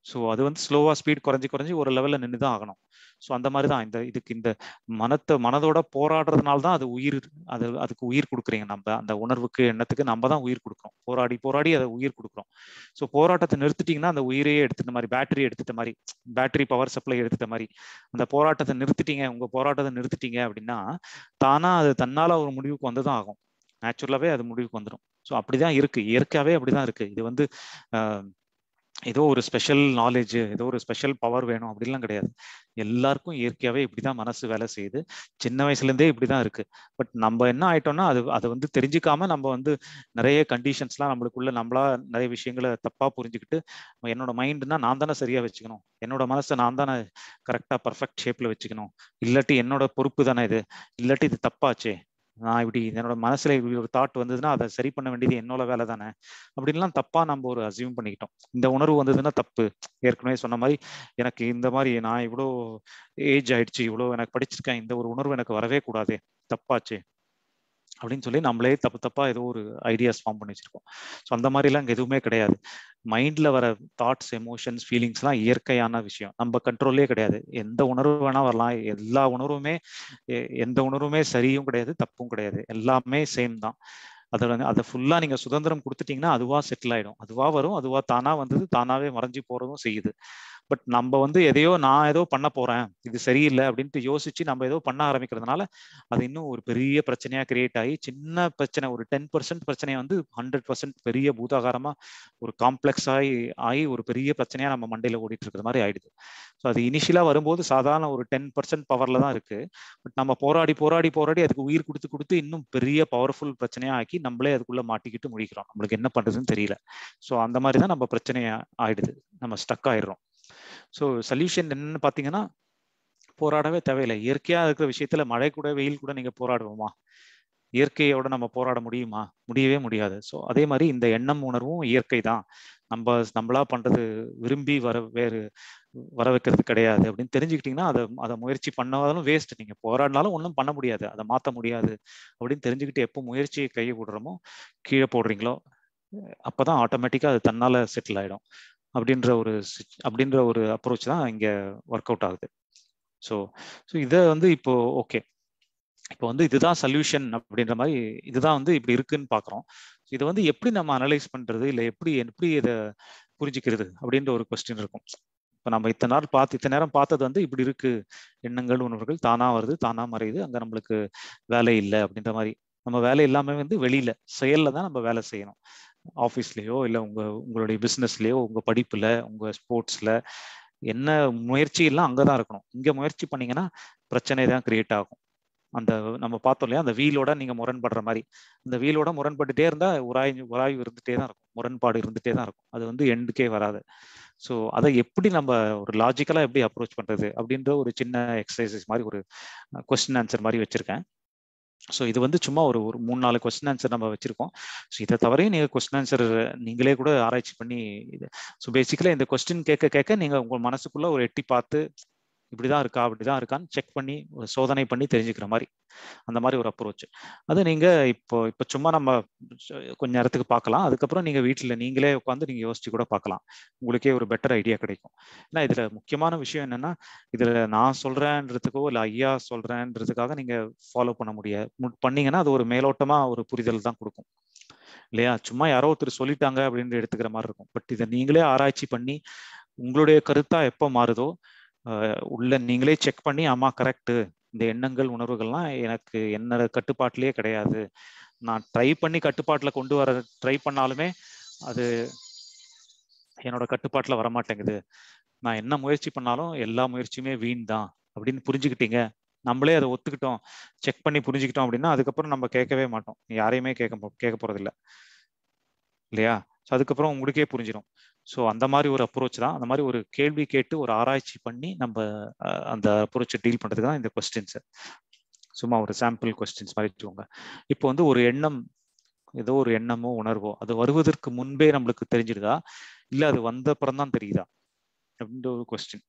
ஸோ அது வந்து ஸ்லோவா ஸ்பீட் குறைஞ்சி குறைஞ்சி ஒரு லெவலில் நின்று தான் ஆகணும் ஸோ அந்த மாதிரி தான் இந்த இதுக்கு இந்த மனத்தை மனதோட போராடுறதுனால தான் அது உயிர் அது அதுக்கு உயிர் கொடுக்குறீங்க நம்ம அந்த உணர்வுக்கு எண்ணத்துக்கு நம்ம தான் உயிர் கொடுக்குறோம் போராடி போராடி அதை உயிர் கொடுக்குறோம் ஸோ போராட்டத்தை நிறுத்திட்டீங்கன்னா அந்த உயிரையே எடுத்துட்ட மாதிரி பேட்டரி எடுத்துட்ட மாதிரி பேட்டரி பவர் சப்ளை எடுத்துட்ட மாதிரி அந்த போராட்டத்தை நிறுத்திட்டீங்க உங்க போராட்டத்தை நிறுத்திட்டீங்க அப்படின்னா தானா அது தன்னால ஒரு முடிவுக்கு வந்து தான் ஆகும் நேச்சுரலாவே அது முடிவுக்கு வந்துடும் ஸோ அப்படிதான் இருக்கு இயற்கையாவே அப்படிதான் இருக்கு இது வந்து ஏதோ ஒரு ஸ்பெஷல் நாலேஜ் ஏதோ ஒரு ஸ்பெஷல் பவர் வேணும் அப்படிலாம் கிடையாது எல்லாருக்கும் இயற்கையாவே இப்படிதான் மனசு வேலை செய்யுது சின்ன வயசுல இருந்தே இப்படிதான் இருக்கு பட் நம்ம என்ன ஆயிட்டோம்னா அது அதை வந்து தெரிஞ்சுக்காம நம்ம வந்து நிறைய கண்டிஷன்ஸ்லாம் நம்மளுக்குள்ள நம்மளா நிறைய விஷயங்களை தப்பா புரிஞ்சுக்கிட்டு என்னோட மைண்ட்னா நான் தானே சரியா வச்சுக்கணும் என்னோட மனசை நான் தானே கரெக்டா பர்ஃபெக்ட் ஷேப்ல வச்சுக்கணும் இல்லாட்டி என்னோட பொறுப்பு தானே இது இல்லாட்டி இது தப்பாச்சே நான் இப்படி என்னோட மனசுல இப்படி ஒரு தாட் வந்ததுன்னா அதை சரி பண்ண வேண்டியது என்னோட வேலை தானே அப்படின்லாம் தப்பா நம்ம ஒரு அசியூம் பண்ணிக்கிட்டோம் இந்த உணர்வு வந்ததுன்னா தப்பு ஏற்கனவே சொன்ன மாதிரி எனக்கு இந்த மாதிரி நான் இவ்வளோ ஏஜ் ஆயிடுச்சு இவ்வளோ எனக்கு படிச்சிருக்கேன் இந்த ஒரு உணர்வு எனக்கு வரவே கூடாது தப்பாச்சு அப்படின்னு சொல்லி நம்மளே தப்பு தப்பா ஏதோ ஒரு ஐடியாஸ் ஃபார்ம் பண்ணி வச்சிருக்கோம் ஸோ அந்த மாதிரிலாம் இங்கே எதுவுமே கிடையாது மைண்ட்ல வர தாட்ஸ் எமோஷன்ஸ் ஃபீலிங்ஸ்லாம் இயற்கையான விஷயம் நம்ம கண்ட்ரோல்லே கிடையாது எந்த உணர்வு வேணா வரலாம் எல்லா உணர்வுமே எந்த உணர்வுமே சரியும் கிடையாது தப்பும் கிடையாது எல்லாமே சேம் தான் அதோட அதை ஃபுல்லா நீங்க சுதந்திரம் கொடுத்துட்டீங்கன்னா அதுவா செட்டில் ஆயிடும் அதுவா வரும் அதுவா தானா வந்தது தானாவே மறைஞ்சு போறதும் செய்யுது பட் நம்ம வந்து எதையோ நான் ஏதோ பண்ண போறேன் இது சரியில்லை அப்படின்ட்டு யோசிச்சு நம்ம ஏதோ பண்ண ஆரம்பிக்கிறதுனால அது இன்னும் ஒரு பெரிய பிரச்சனையா கிரியேட் ஆகி சின்ன பிரச்சனை ஒரு டென் பர்சன்ட் பிரச்சனையை வந்து ஹண்ட்ரட் பர்சன்ட் பெரிய பூதாகாரமா ஒரு காம்ப்ளெக்ஸ் ஆகி ஆகி ஒரு பெரிய பிரச்சனையா நம்ம மண்டையில ஓடிட்டு இருக்கிற மாதிரி ஆயிடுது ஸோ அது இனிஷியலா வரும்போது சாதாரண ஒரு டென் பர்சன்ட் பவர்ல தான் இருக்கு பட் நம்ம போராடி போராடி போராடி அதுக்கு உயிர் கொடுத்து கொடுத்து இன்னும் பெரிய பவர்ஃபுல் பிரச்சனையா ஆக்கி நம்மளே அதுக்குள்ள மாட்டிக்கிட்டு முடிக்கிறோம் நம்மளுக்கு என்ன பண்றதுன்னு தெரியல ஸோ அந்த மாதிரி தான் நம்ம பிரச்சனையா ஆயிடுது நம்ம ஸ்டக் ஆயிடுறோம் ஸோ சொல்யூஷன் என்னன்னு பார்த்தீங்கன்னா போராடவே தேவையில்லை இயற்கையா இருக்கிற விஷயத்துல மழை கூட வெயில் கூட நீங்க போராடுவோமா இயற்கையோட நம்ம போராட முடியுமா முடியவே முடியாது ஸோ அதே மாதிரி இந்த எண்ணம் உணர்வும் இயற்கை தான் நம்ம நம்மளா பண்றது விரும்பி வர வேறு வர வைக்கிறது கிடையாது அப்படின்னு தெரிஞ்சுக்கிட்டீங்கன்னா அதை அதை முயற்சி பண்ணாலும் வேஸ்ட் நீங்க போராடினாலும் ஒன்றும் பண்ண முடியாது அதை மாற்ற முடியாது அப்படின்னு தெரிஞ்சுக்கிட்டு எப்போ முயற்சியை கையை விடுறோமோ கீழே போடுறீங்களோ அப்பதான் ஆட்டோமேட்டிக்கா அது தன்னால செட்டில் ஆயிடும் அப்படின்ற ஒரு அப்படின்ற ஒரு அப்ரோச் தான் இங்க ஒர்க் அவுட் ஆகுது ஸோ ஸோ இதை வந்து இப்போ ஓகே இப்போ வந்து இதுதான் சொல்யூஷன் அப்படின்ற மாதிரி இதுதான் வந்து இப்படி இருக்குன்னு பாக்குறோம் இதை வந்து எப்படி நம்ம அனலைஸ் பண்றது இல்லை எப்படி எப்படி இதை புரிஞ்சுக்கிறது அப்படின்ற ஒரு கொஸ்டின் இருக்கும் இப்போ நம்ம இத்தனை நாள் பார்த்து இத்தனை நேரம் பார்த்தது வந்து இப்படி இருக்கு எண்ணங்கள் உணர்வுகள் தானா வருது தானா மறையுது அங்க நம்மளுக்கு வேலை இல்லை அப்படின்ற மாதிரி நம்ம வேலை எல்லாமே வந்து வெளியில செயல்ல தான் நம்ம வேலை செய்யணும் ஆஃபீஸ்லேயோ இல்லை உங்க உங்களுடைய பிஸ்னஸ்லேயோ உங்க படிப்புல உங்க ஸ்போர்ட்ஸ்ல என்ன முயற்சி எல்லாம் அங்கதான் இருக்கணும் இங்க முயற்சி பண்ணீங்கன்னா பிரச்சனை தான் கிரியேட் ஆகும் அந்த நம்ம பார்த்தோம் இல்லையா அந்த வீலோட நீங்க முரண்படுற மாதிரி அந்த வீலோட முரண்பட்டுட்டே இருந்தா உராய் உராய்வு இருந்துட்டே தான் இருக்கும் முரண்பாடு இருந்துட்டே தான் இருக்கும் அது வந்து எண்டுக்கே வராது ஸோ அதை எப்படி நம்ம ஒரு லாஜிக்கலா எப்படி அப்ரோச் பண்றது அப்படின்ற ஒரு சின்ன எக்ஸசைசஸ் மாதிரி ஒரு கொஸ்டின் ஆன்சர் மாதிரி வச்சிருக்கேன் ஸோ இது வந்து சும்மா ஒரு ஒரு மூணு நாலு கொஸ்டின் ஆன்சர் நம்ம வச்சிருக்கோம் ஸோ இதை தவிரையும் நீங்கள் கொஸ்டின் ஆன்சர் நீங்களே கூட ஆராய்ச்சி பண்ணி இது ஸோ பேசிக்கலாக இந்த கொஸ்டின் கேட்க கேட்க நீங்கள் உங்கள் மனசுக்குள்ள ஒரு எட்டி பார்த்து இப்படிதான் இருக்கா அப்படிதான் இருக்கான்னு செக் பண்ணி ஒரு சோதனை பண்ணி தெரிஞ்சுக்கிற மாதிரி அந்த மாதிரி ஒரு அப்ரோச் அது நீங்க இப்போ இப்போ சும்மா நம்ம கொஞ்ச நேரத்துக்கு பார்க்கலாம் அதுக்கப்புறம் நீங்க வீட்டில் நீங்களே உட்காந்து நீங்க யோசிச்சு கூட பார்க்கலாம் உங்களுக்கே ஒரு பெட்டர் ஐடியா கிடைக்கும் ஏன்னா இதுல முக்கியமான விஷயம் என்னன்னா இதுல நான் சொல்றேன்றதுக்கோ இல்லை ஐயா சொல்றேன்றதுக்காக நீங்க ஃபாலோ பண்ண முடியாது பண்ணீங்கன்னா அது ஒரு மேலோட்டமா ஒரு புரிதல் தான் கொடுக்கும் இல்லையா சும்மா யாரோ ஒருத்தர் சொல்லிட்டாங்க அப்படின்னு எடுத்துக்கிற மாதிரி இருக்கும் பட் இதை நீங்களே ஆராய்ச்சி பண்ணி உங்களுடைய கருத்தா எப்போ மாறுதோ உள்ள நீங்களே செக் பண்ணி ஆமா கரெக்டு இந்த எண்ணங்கள் உணர்வுகள்லாம் எனக்கு என்னோட கட்டுப்பாட்டிலேயே கிடையாது நான் ட்ரை பண்ணி கட்டுப்பாட்டில் கொண்டு வர ட்ரை பண்ணாலுமே அது என்னோட கட்டுப்பாட்டில் வரமாட்டேங்குது நான் என்ன முயற்சி பண்ணாலும் எல்லா முயற்சியுமே வீண் தான் அப்படின்னு புரிஞ்சுக்கிட்டீங்க நம்மளே அதை ஒத்துக்கிட்டோம் செக் பண்ணி புரிஞ்சுக்கிட்டோம் அப்படின்னா அதுக்கப்புறம் நம்ம கேட்கவே மாட்டோம் யாரையுமே கேட்க கேட்க போறதில்ல இல்லையா ஸோ அதுக்கப்புறம் உங்களுக்கே புரிஞ்சிடும் ஸோ அந்த மாதிரி ஒரு அப்ரோச் தான் அந்த மாதிரி ஒரு கேள்வி கேட்டு ஒரு ஆராய்ச்சி பண்ணி நம்ம அந்த அப்ரோச்சை டீல் பண்ணுறதுக்கு தான் இந்த கொஸ்டின்ஸ் சும்மா ஒரு சாம்பிள் கொஸ்டின்ஸ் மாதிரி வச்சுக்கோங்க இப்போ வந்து ஒரு எண்ணம் ஏதோ ஒரு எண்ணமோ உணர்வோ அது வருவதற்கு முன்பே நம்மளுக்கு தெரிஞ்சிடுதா இல்லை அது வந்த அப்புறம் தான் தெரியுதா அப்படின்ற ஒரு கொஸ்டின்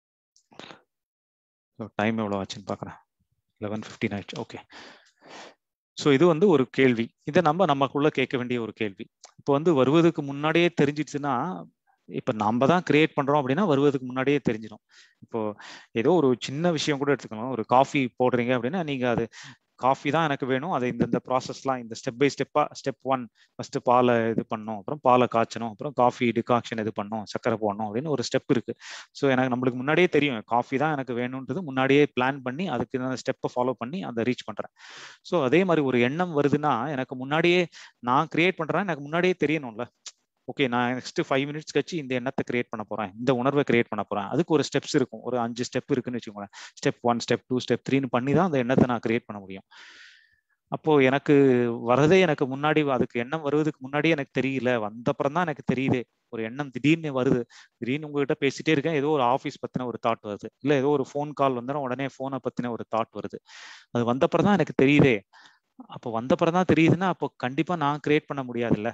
டைம் எவ்வளோ ஆச்சுன்னு பார்க்குறேன் லெவன் ஃபிஃப்டின் ஆயிடுச்சு ஓகே ஸோ இது வந்து ஒரு கேள்வி இதை நம்ம நமக்குள்ள கேட்க வேண்டிய ஒரு கேள்வி இப்போ வந்து வருவதற்கு முன்னாடியே தெரிஞ்சிடுச்சுன்னா இப்ப நம்ம தான் கிரியேட் பண்றோம் அப்படின்னா வருவதுக்கு முன்னாடியே தெரிஞ்சிடும் இப்போ ஏதோ ஒரு சின்ன விஷயம் கூட எடுத்துக்கணும் ஒரு காஃபி போடுறீங்க அப்படின்னா நீங்க அது காஃபி தான் எனக்கு வேணும் அதை இந்த இந்த ப்ராசஸ்லாம் இந்த ஸ்டெப் பை ஸ்டெப்பா ஸ்டெப் ஒன் ஃபர்ஸ்ட் பாலை இது பண்ணணும் அப்புறம் பாலை காய்ச்சணும் அப்புறம் காஃபி டிகாக்ஷன் இது பண்ணணும் சக்கரை போடணும் அப்படின்னு ஒரு ஸ்டெப் இருக்கு ஸோ எனக்கு நம்மளுக்கு முன்னாடியே தெரியும் காஃபி தான் எனக்கு வேணுன்றது முன்னாடியே பிளான் பண்ணி அதுக்கு அந்த ஸ்டெப்பை ஃபாலோ பண்ணி அதை ரீச் பண்றேன் ஸோ அதே மாதிரி ஒரு எண்ணம் வருதுன்னா எனக்கு முன்னாடியே நான் கிரியேட் பண்றேன் எனக்கு முன்னாடியே தெரியணும்ல ஓகே நான் நெக்ஸ்ட் ஃபைவ் மினிட்ஸ் கழிச்சு இந்த எண்ணத்தை கிரியேட் பண்ண போறேன் இந்த உணர்வை கிரியேட் பண்ண போறேன் அதுக்கு ஒரு ஸ்டெப்ஸ் இருக்கும் ஒரு அஞ்சு ஸ்டெப் இருக்குன்னு வச்சுக்கோங்களேன் step one step two step த்ரீன்னு பண்ணி தான் அந்த எண்ணத்தை நான் கிரியேட் பண்ண முடியும் அப்போ எனக்கு வரதே எனக்கு முன்னாடி அதுக்கு எண்ணம் வருவதுக்கு முன்னாடி எனக்கு தெரியல வந்தப்புறம் தான் எனக்கு தெரியுது ஒரு எண்ணம் திடீர்னு வருது திடீர்னு உங்ககிட்ட பேசிட்டே இருக்கேன் ஏதோ ஒரு ஆஃபீஸ் பத்தின ஒரு தாட் வருது இல்ல ஏதோ ஒரு ஃபோன் கால் வந்தாலும் உடனே ஃபோனை பத்தின ஒரு தாட் வருது அது வந்தப்புறம் தான் எனக்கு தெரியுதே அப்போ வந்தப்புறம் தான் தெரியுதுன்னா அப்போ கண்டிப்பா நான் கிரியேட் பண்ண முடியாதுல்ல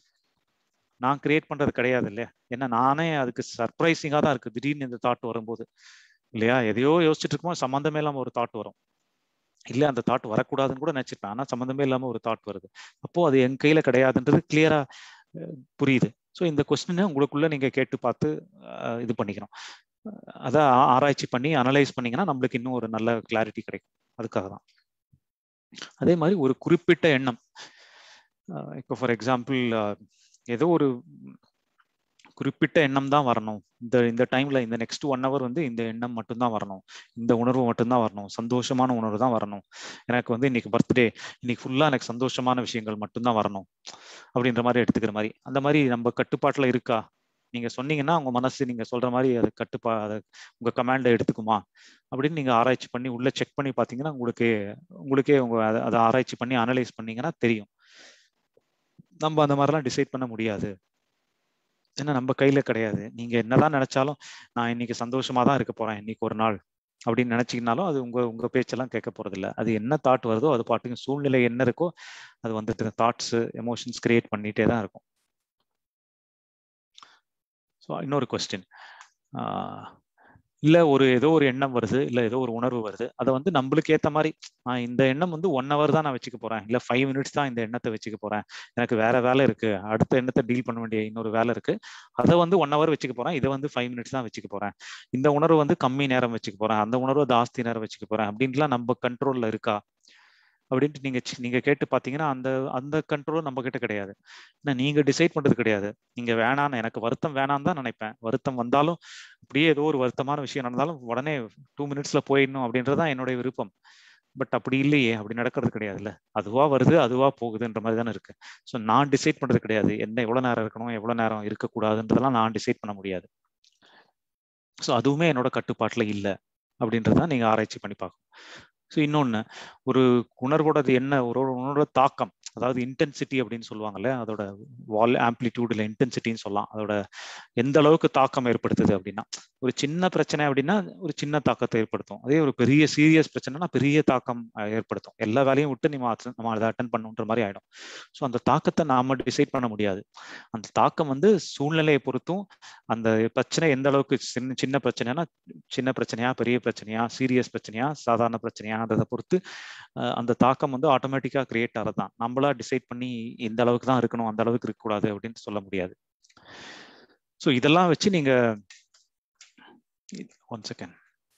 நான் கிரியேட் பண்றது கிடையாது இல்லையா ஏன்னா நானே அதுக்கு சர்ப்ரைசிங்கா தான் இருக்கு திடீர்னு இந்த தாட் வரும்போது இல்லையா எதையோ யோசிச்சுட்டு இருக்கும்போது சம்மந்தமே இல்லாம ஒரு தாட் வரும் இல்ல அந்த தாட் வரக்கூடாதுன்னு கூட நினைச்சிருப்பேன் ஆனா சம்மந்தமே இல்லாம ஒரு தாட் வருது அப்போ அது என் கையில கிடையாதுன்றது கிளியரா புரியுது ஸோ இந்த கொஸ்டினை உங்களுக்குள்ள நீங்க கேட்டு பார்த்து இது பண்ணிக்கணும் அதை ஆராய்ச்சி பண்ணி அனலைஸ் பண்ணீங்கன்னா நம்மளுக்கு இன்னும் ஒரு நல்ல கிளாரிட்டி கிடைக்கும் அதுக்காக தான் அதே மாதிரி ஒரு குறிப்பிட்ட எண்ணம் இப்போ ஃபார் எக்ஸாம்பிள் ஏதோ ஒரு குறிப்பிட்ட எண்ணம் தான் வரணும் இந்த இந்த டைம்ல இந்த நெக்ஸ்ட் ஒன் ஹவர் வந்து இந்த எண்ணம் மட்டும்தான் வரணும் இந்த உணர்வு மட்டும்தான் வரணும் சந்தோஷமான உணர்வு தான் வரணும் எனக்கு வந்து இன்னைக்கு பர்த்டே இன்னைக்கு ஃபுல்லா எனக்கு சந்தோஷமான விஷயங்கள் மட்டும்தான் வரணும் அப்படின்ற மாதிரி எடுத்துக்கிற மாதிரி அந்த மாதிரி நம்ம கட்டுப்பாட்டுல இருக்கா நீங்க சொன்னீங்கன்னா உங்க மனசு நீங்க சொல்ற மாதிரி அது கட்டுப்பா அதை உங்க கமாண்டை எடுத்துக்குமா அப்படின்னு நீங்க ஆராய்ச்சி பண்ணி உள்ள செக் பண்ணி பாத்தீங்கன்னா உங்களுக்கு உங்களுக்கே உங்க அதை ஆராய்ச்சி பண்ணி அனலைஸ் பண்ணீங்கன்னா தெரியும் நம்ம அந்த மாதிரிலாம் டிசைட் பண்ண முடியாது ஏன்னா நம்ம கையில கிடையாது நீங்க என்னதான் நினைச்சாலும் நான் இன்னைக்கு சந்தோஷமா தான் இருக்க போறேன் இன்னைக்கு ஒரு நாள் அப்படின்னு நினைச்சீங்கனாலும் அது உங்க உங்க பேச்செல்லாம் கேட்க போறது இல்லை அது என்ன தாட் வருதோ அது பாட்டுக்கு சூழ்நிலை என்ன இருக்கோ அது வந்துட்டு தாட்ஸ் எமோஷன்ஸ் கிரியேட் பண்ணிட்டே தான் இருக்கும் ஸோ இன்னொரு கொஸ்டின் இல்ல ஒரு ஏதோ ஒரு எண்ணம் வருது இல்ல ஏதோ ஒரு உணர்வு வருது அதை வந்து நம்மளுக்கு ஏத்த மாதிரி நான் இந்த எண்ணம் வந்து ஒன் ஹவர் தான் நான் வச்சுக்க போறேன் இல்ல ஃபைவ் மினிட்ஸ் தான் இந்த எண்ணத்தை வச்சுக்க போறேன் எனக்கு வேற வேலை இருக்கு அடுத்த எண்ணத்தை டீல் பண்ண வேண்டிய இன்னொரு வேலை இருக்கு அதை வந்து ஒன் ஹவர் வச்சுக்க போறேன் இதை வந்து ஃபைவ் மினிட்ஸ் தான் வச்சுக்க போறேன் இந்த உணர்வு வந்து கம்மி நேரம் வச்சுக்க போறேன் அந்த உணர்வு ஜாஸ்தி நேரம் வச்சுக்க போறேன் அப்படின்ட்டுலாம் நம்ம கண்ட்ரோல்ல இருக்கா அப்படின்ட்டு நீங்க நீங்க கேட்டு பாத்தீங்கன்னா அந்த அந்த கண்ட்ரோலும் நம்ம கிட்ட கிடையாது ஏன்னா நீங்க டிசைட் பண்றது கிடையாது நீங்க வேணான்னு எனக்கு வருத்தம் வேணான்னு தான் நினைப்பேன் வருத்தம் வந்தாலும் அப்படியே ஏதோ ஒரு வருத்தமான விஷயம் நடந்தாலும் உடனே டூ மினிட்ஸ்ல போயிடணும் அப்படின்றதான் என்னுடைய விருப்பம் பட் அப்படி இல்லையே அப்படி நடக்கிறது கிடையாதுல்ல அதுவா வருது அதுவா போகுதுன்ற மாதிரி தானே இருக்கு ஸோ நான் டிசைட் பண்றது கிடையாது என்ன எவ்வளவு நேரம் இருக்கணும் எவ்வளவு நேரம் இருக்கக்கூடாதுன்றதெல்லாம் நான் டிசைட் பண்ண முடியாது ஸோ அதுவுமே என்னோட கட்டுப்பாட்டுல இல்லை அப்படின்றதான் நீங்க ஆராய்ச்சி பண்ணி பார்க்கணும் ஸோ இன்னொன்று ஒரு உணர்வோட அது என்ன ஒரு உணர்வோட தாக்கம் அதாவது இன்டென்சிட்டி அப்படின்னு சொல்லுவாங்கல்ல அதோட வால் ஆம்ப்ளிடியூட் இல்லை இன்டென்சிட்டின்னு சொல்லலாம் அதோட எந்த அளவுக்கு தாக்கம் ஏற்படுத்துது அப்படின்னா ஒரு சின்ன பிரச்சனை அப்படின்னா ஒரு சின்ன தாக்கத்தை ஏற்படுத்தும் அதே ஒரு பெரிய சீரியஸ் பிரச்சனைனா பெரிய தாக்கம் ஏற்படுத்தும் எல்லா வேலையும் விட்டு நம்ம நம்ம அதை அட்டன் பண்ணுன்ற மாதிரி ஆயிடும் ஸோ அந்த தாக்கத்தை நாம டிசைட் பண்ண முடியாது அந்த தாக்கம் வந்து சூழ்நிலையை பொறுத்தும் அந்த பிரச்சனை எந்த அளவுக்கு சின்ன சின்ன பிரச்சனைனா சின்ன பிரச்சனையா பெரிய பிரச்சனையா சீரியஸ் பிரச்சனையா சாதாரண பிரச்சனையான்றதை பொறுத்து அந்த தாக்கம் வந்து ஆட்டோமேட்டிக்கா கிரியேட் ஆகிறதான் நம்மளா டிசைட் பண்ணி இந்த அளவுக்கு தான் இருக்கணும் அந்த அளவுக்கு இருக்கக்கூடாது அப்படின்னு சொல்ல முடியாது ஸோ இதெல்லாம் வச்சு நீங்க ஒன் செகண்ட்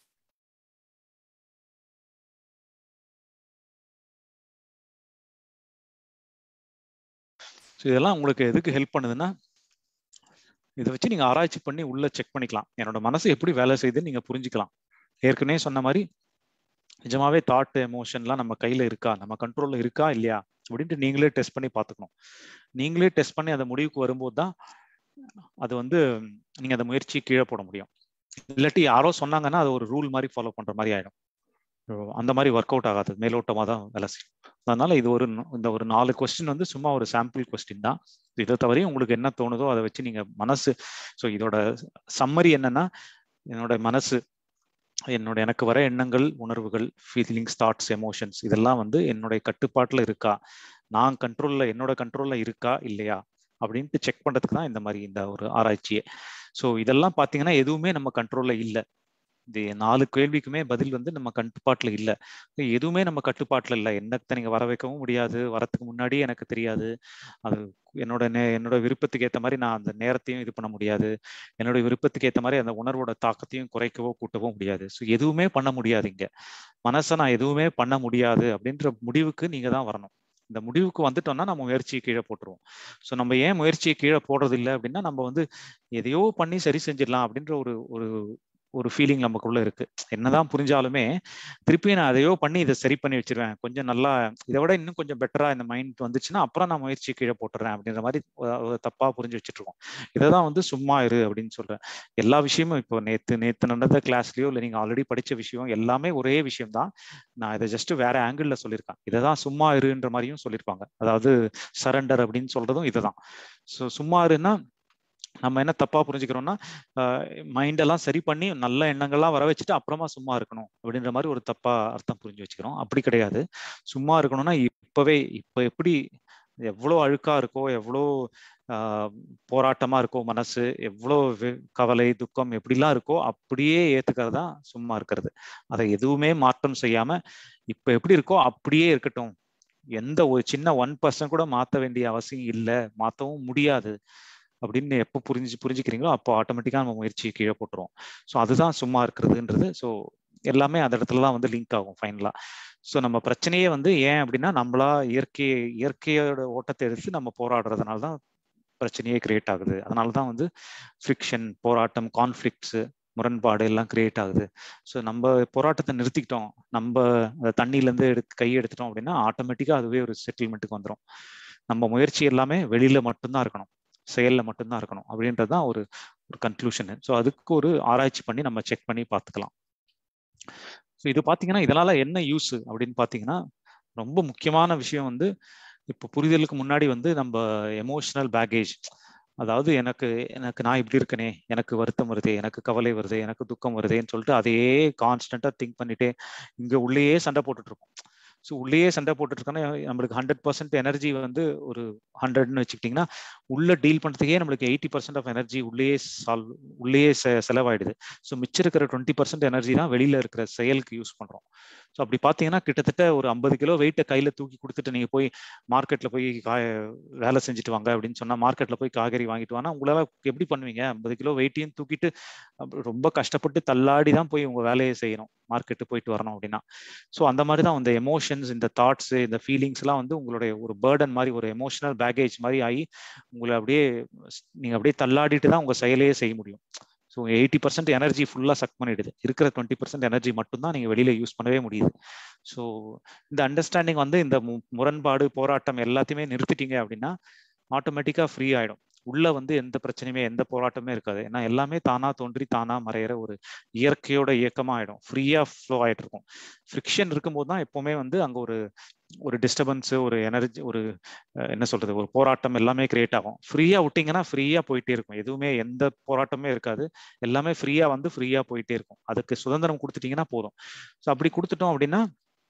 ஸோ இதெல்லாம் உங்களுக்கு எதுக்கு ஹெல்ப் பண்ணுதுன்னா இதை வச்சு நீங்க ஆராய்ச்சி பண்ணி உள்ள செக் பண்ணிக்கலாம் என்னோட மனசு எப்படி வேலை செய்யுதுன்னு நீங்க புரிஞ்சுக்கலாம் ஏற்கனவே சொன்ன மாதிரி நிஜமாவே தாட் எமோஷன்லாம் நம்ம கையில இருக்கா நம்ம கண்ட்ரோல்ல இருக்கா இல்லையா அப்படின்ட்டு நீங்களே டெஸ்ட் பண்ணி பார்த்துக்கணும் நீங்களே டெஸ்ட் பண்ணி அந்த முடிவுக்கு வரும்போது தான் அது வந்து நீங்க அந்த முயற்சி கீழே போட முடியும் இல்லாட்டி யாரோ சொன்னாங்கன்னா அது ஒரு ரூல் மாதிரி ஃபாலோ பண்ற மாதிரி ஆயிடும் அந்த மாதிரி ஒர்க் அவுட் ஆகாது மேலோட்டமாக தான் வேலை செய்யும் அதனால இது ஒரு இந்த ஒரு நாலு கொஸ்டின் வந்து சும்மா ஒரு சாம்பிள் கொஸ்டின் தான் இதை தவிர உங்களுக்கு என்ன தோணுதோ அதை வச்சு நீங்க மனசு ஸோ இதோட சம்மரி என்னன்னா என்னோட மனசு என்னோட எனக்கு வர எண்ணங்கள் உணர்வுகள் ஃபீலிங்ஸ் தாட்ஸ் எமோஷன்ஸ் இதெல்லாம் வந்து என்னுடைய கட்டுப்பாட்டில் இருக்கா நான் கண்ட்ரோல்ல என்னோட கண்ட்ரோல்ல இருக்கா இல்லையா அப்படின்ட்டு செக் பண்றதுக்கு தான் இந்த மாதிரி இந்த ஒரு ஆராய்ச்சியே ஸோ இதெல்லாம் பார்த்தீங்கன்னா எதுவுமே நம்ம கண்ட்ரோல்ல இல்லை இந்த நாலு கேள்விக்குமே பதில் வந்து நம்ம கட்டுப்பாட்டுல இல்லை எதுவுமே நம்ம கட்டுப்பாட்டுல இல்லை என்னத்தை நீங்க வர வைக்கவும் முடியாது வரத்துக்கு முன்னாடி எனக்கு தெரியாது அது என்னோட நே என்னோட விருப்பத்துக்கு ஏற்ற மாதிரி நான் அந்த நேரத்தையும் இது பண்ண முடியாது என்னோட விருப்பத்துக்கு ஏற்ற மாதிரி அந்த உணர்வோட தாக்கத்தையும் குறைக்கவோ கூட்டவோ முடியாது ஸோ எதுவுமே பண்ண முடியாது இங்க மனசை நான் எதுவுமே பண்ண முடியாது அப்படின்ற முடிவுக்கு நீங்க தான் வரணும் இந்த முடிவுக்கு வந்துட்டோம்னா நம்ம முயற்சியை கீழே போட்டுருவோம் ஸோ நம்ம ஏன் முயற்சியை கீழே போடுறது இல்லை அப்படின்னா நம்ம வந்து எதையோ பண்ணி சரி செஞ்சிடலாம் அப்படின்ற ஒரு ஒரு ஒரு ஃபீலிங் நமக்குள்ள இருக்கு என்னதான் புரிஞ்சாலுமே திருப்பி நான் அதையோ பண்ணி இதை சரி பண்ணி வச்சிருவேன் கொஞ்சம் நல்லா இதை விட இன்னும் கொஞ்சம் பெட்டரா இந்த மைண்ட் வந்துச்சுன்னா அப்புறம் நான் முயற்சி கீழே போட்டுறேன் அப்படின்ற மாதிரி தப்பா புரிஞ்சு வச்சுட்டு இருக்கோம் இதை தான் வந்து சும்மா இரு அப்படின்னு சொல்றேன் எல்லா விஷயமும் இப்போ நேத்து நேத்து நடந்த கிளாஸ்லயோ இல்லை நீங்க ஆல்ரெடி படிச்ச விஷயம் எல்லாமே ஒரே விஷயம் தான் நான் இதை ஜஸ்ட் வேற ஆங்கிள் சொல்லியிருக்கேன் இதை தான் சும்மா இருன்ற மாதிரியும் சொல்லியிருப்பாங்க அதாவது சரண்டர் அப்படின்னு சொல்றதும் இதுதான் ஸோ சும்மா இருன்னா நம்ம என்ன தப்பா புரிஞ்சுக்கிறோம்னா மைண்டெல்லாம் சரி பண்ணி நல்ல எண்ணங்கள்லாம் வர வச்சுட்டு அப்புறமா சும்மா இருக்கணும் அப்படின்ற மாதிரி ஒரு தப்பா அர்த்தம் புரிஞ்சு வச்சுக்கிறோம் அப்படி கிடையாது சும்மா இருக்கணும்னா இப்பவே இப்ப எப்படி எவ்வளோ அழுக்கா இருக்கோ எவ்வளோ போராட்டமா இருக்கோ மனசு எவ்வளோ கவலை துக்கம் எப்படிலாம் இருக்கோ அப்படியே ஏத்துக்கிறது தான் சும்மா இருக்கிறது அதை எதுவுமே மாற்றம் செய்யாம இப்ப எப்படி இருக்கோ அப்படியே இருக்கட்டும் எந்த ஒரு சின்ன ஒன் பர்சன்ட் கூட மாற்ற வேண்டிய அவசியம் இல்லை மாற்றவும் முடியாது அப்படின்னு எப்போ புரிஞ்சு புரிஞ்சுக்கிறீங்களோ அப்போ ஆட்டோமேட்டிக்காக நம்ம முயற்சியை கீழே போட்டுருவோம் ஸோ அதுதான் சும்மா இருக்கிறதுன்றது ஸோ எல்லாமே அந்த இடத்துல தான் வந்து லிங்க் ஆகும் ஃபைனலாக ஸோ நம்ம பிரச்சனையே வந்து ஏன் அப்படின்னா நம்மளா இயற்கை இயற்கையோட ஓட்டத்தை எடுத்து நம்ம போராடுறதுனால தான் பிரச்சனையே கிரியேட் ஆகுது அதனால தான் வந்து ஃபிக்ஷன் போராட்டம் கான்ஃப்ளிக்ட்ஸு முரண்பாடு எல்லாம் கிரியேட் ஆகுது ஸோ நம்ம போராட்டத்தை நிறுத்திக்கிட்டோம் நம்ம அந்த தண்ணியிலேருந்து எடுத்து கை எடுத்துட்டோம் அப்படின்னா ஆட்டோமேட்டிக்காக அதுவே ஒரு செட்டில்மெண்ட்டுக்கு வந்துடும் நம்ம முயற்சி எல்லாமே வெளியில மட்டும்தான் இருக்கணும் செயல்ல மட்டும்தான் இருக்கணும் அப்படின்றது தான் ஒரு ஒரு கன்க்ளூஷனு ஸோ அதுக்கு ஒரு ஆராய்ச்சி பண்ணி நம்ம செக் பண்ணி பார்த்துக்கலாம் ஸோ இது பார்த்தீங்கன்னா இதனால என்ன யூஸ் அப்படின்னு பார்த்தீங்கன்னா ரொம்ப முக்கியமான விஷயம் வந்து இப்போ புரிதலுக்கு முன்னாடி வந்து நம்ம எமோஷனல் பேகேஜ் அதாவது எனக்கு எனக்கு நான் இப்படி இருக்கனே எனக்கு வருத்தம் வருது எனக்கு கவலை வருது எனக்கு துக்கம் வருதேன்னு சொல்லிட்டு அதையே கான்ஸ்டன்டா திங்க் பண்ணிட்டே இங்க உள்ளேயே சண்டை போட்டுட்டு இருக்கோம் ஸோ உள்ளேயே சண்டை போட்டுட்டு இருக்கோன்னா நம்மளுக்கு ஹண்ட்ரட் பர்சன்ட் எனர்ஜி வந்து ஒரு ஹண்ட்ரட்னு வச்சுக்கிட்டிங்கன்னா உள்ள டீல் பண்ணுறதுக்கே நம்மளுக்கு எயிட்டி பர்சன்ட் ஆஃப் எனர்ஜி உள்ளேயே சால்வ் உள்ளேயே செலவாயிடுது ஸோ மிச்சம் இருக்கிற டுவெண்ட்டி பர்சன்ட் எனர்ஜி தான் வெளியில இருக்கிற செயலுக்கு யூஸ் பண்றோம் ஸோ அப்படி பார்த்தீங்கன்னா கிட்டத்தட்ட ஒரு ஐம்பது கிலோ வெயிட்டை கையில தூக்கி கொடுத்துட்டு நீங்க போய் மார்க்கெட்ல போய் காய வேலை செஞ்சுட்டு வாங்க அப்படின்னு சொன்னா மார்க்கெட்ல போய் காய்கறி வாங்கிட்டு வாங்க உங்களால எப்படி பண்ணுவீங்க ஐம்பது கிலோ வெயிட்டையும் தூக்கிட்டு ரொம்ப கஷ்டப்பட்டு தள்ளாடி தான் போய் உங்க வேலையை செய்யணும் மார்க்கெட்டு போயிட்டு வரணும் அப்படின்னா ஸோ அந்த மாதிரி தான் இந்த எமோஷன்ஸ் இந்த தாட்ஸ் இந்த ஃபீலிங்ஸ் எல்லாம் வந்து உங்களுடைய ஒரு பேர்டன் மாதிரி ஒரு எமோஷனல் பேகேஜ் மாதிரி ஆகி உங்களை அப்படியே நீங்க அப்படியே தள்ளாடிட்டு தான் உங்க செயலையே செய்ய முடியும் ஸோ எயிட்டி பர்சன்ட் எனர்ஜி ஃபுல்லாக சக் பண்ணிடுது இருக்கிற டுவெண்ட்டி பர்சன்ட் எனர்ஜி மட்டும்தான் நீங்கள் வெளியில் யூஸ் பண்ணவே முடியுது ஸோ இந்த அண்டர்ஸ்டாண்டிங் வந்து இந்த முரண்பாடு போராட்டம் எல்லாத்தையுமே நிறுத்திட்டீங்க அப்படின்னா ஆட்டோமேட்டிக்காக ஃப்ரீ ஆகிடும் உள்ள வந்து எந்த பிரச்சனையுமே எந்த போராட்டமே இருக்காது ஏன்னா எல்லாமே தானா தோன்றி தானா மறையிற ஒரு இயற்கையோட இயக்கமா ஆயிடும் ஃப்ரீயா ஃப்ளோ ஆயிட்டு இருக்கும் ஃப்ரிக்ஷன் இருக்கும்போது தான் எப்பவுமே வந்து அங்க ஒரு ஒரு டிஸ்டர்பன்ஸ் ஒரு எனர்ஜி ஒரு என்ன சொல்றது ஒரு போராட்டம் எல்லாமே கிரியேட் ஆகும் ஃப்ரீயா விட்டீங்கன்னா ஃப்ரீயா போயிட்டே இருக்கும் எதுவுமே எந்த போராட்டமே இருக்காது எல்லாமே ஃப்ரீயா வந்து ஃப்ரீயா போயிட்டே இருக்கும் அதுக்கு சுதந்திரம் கொடுத்துட்டீங்கன்னா போதும் ஸோ அப்படி கொடுத்துட்டோம் அப்படின்னா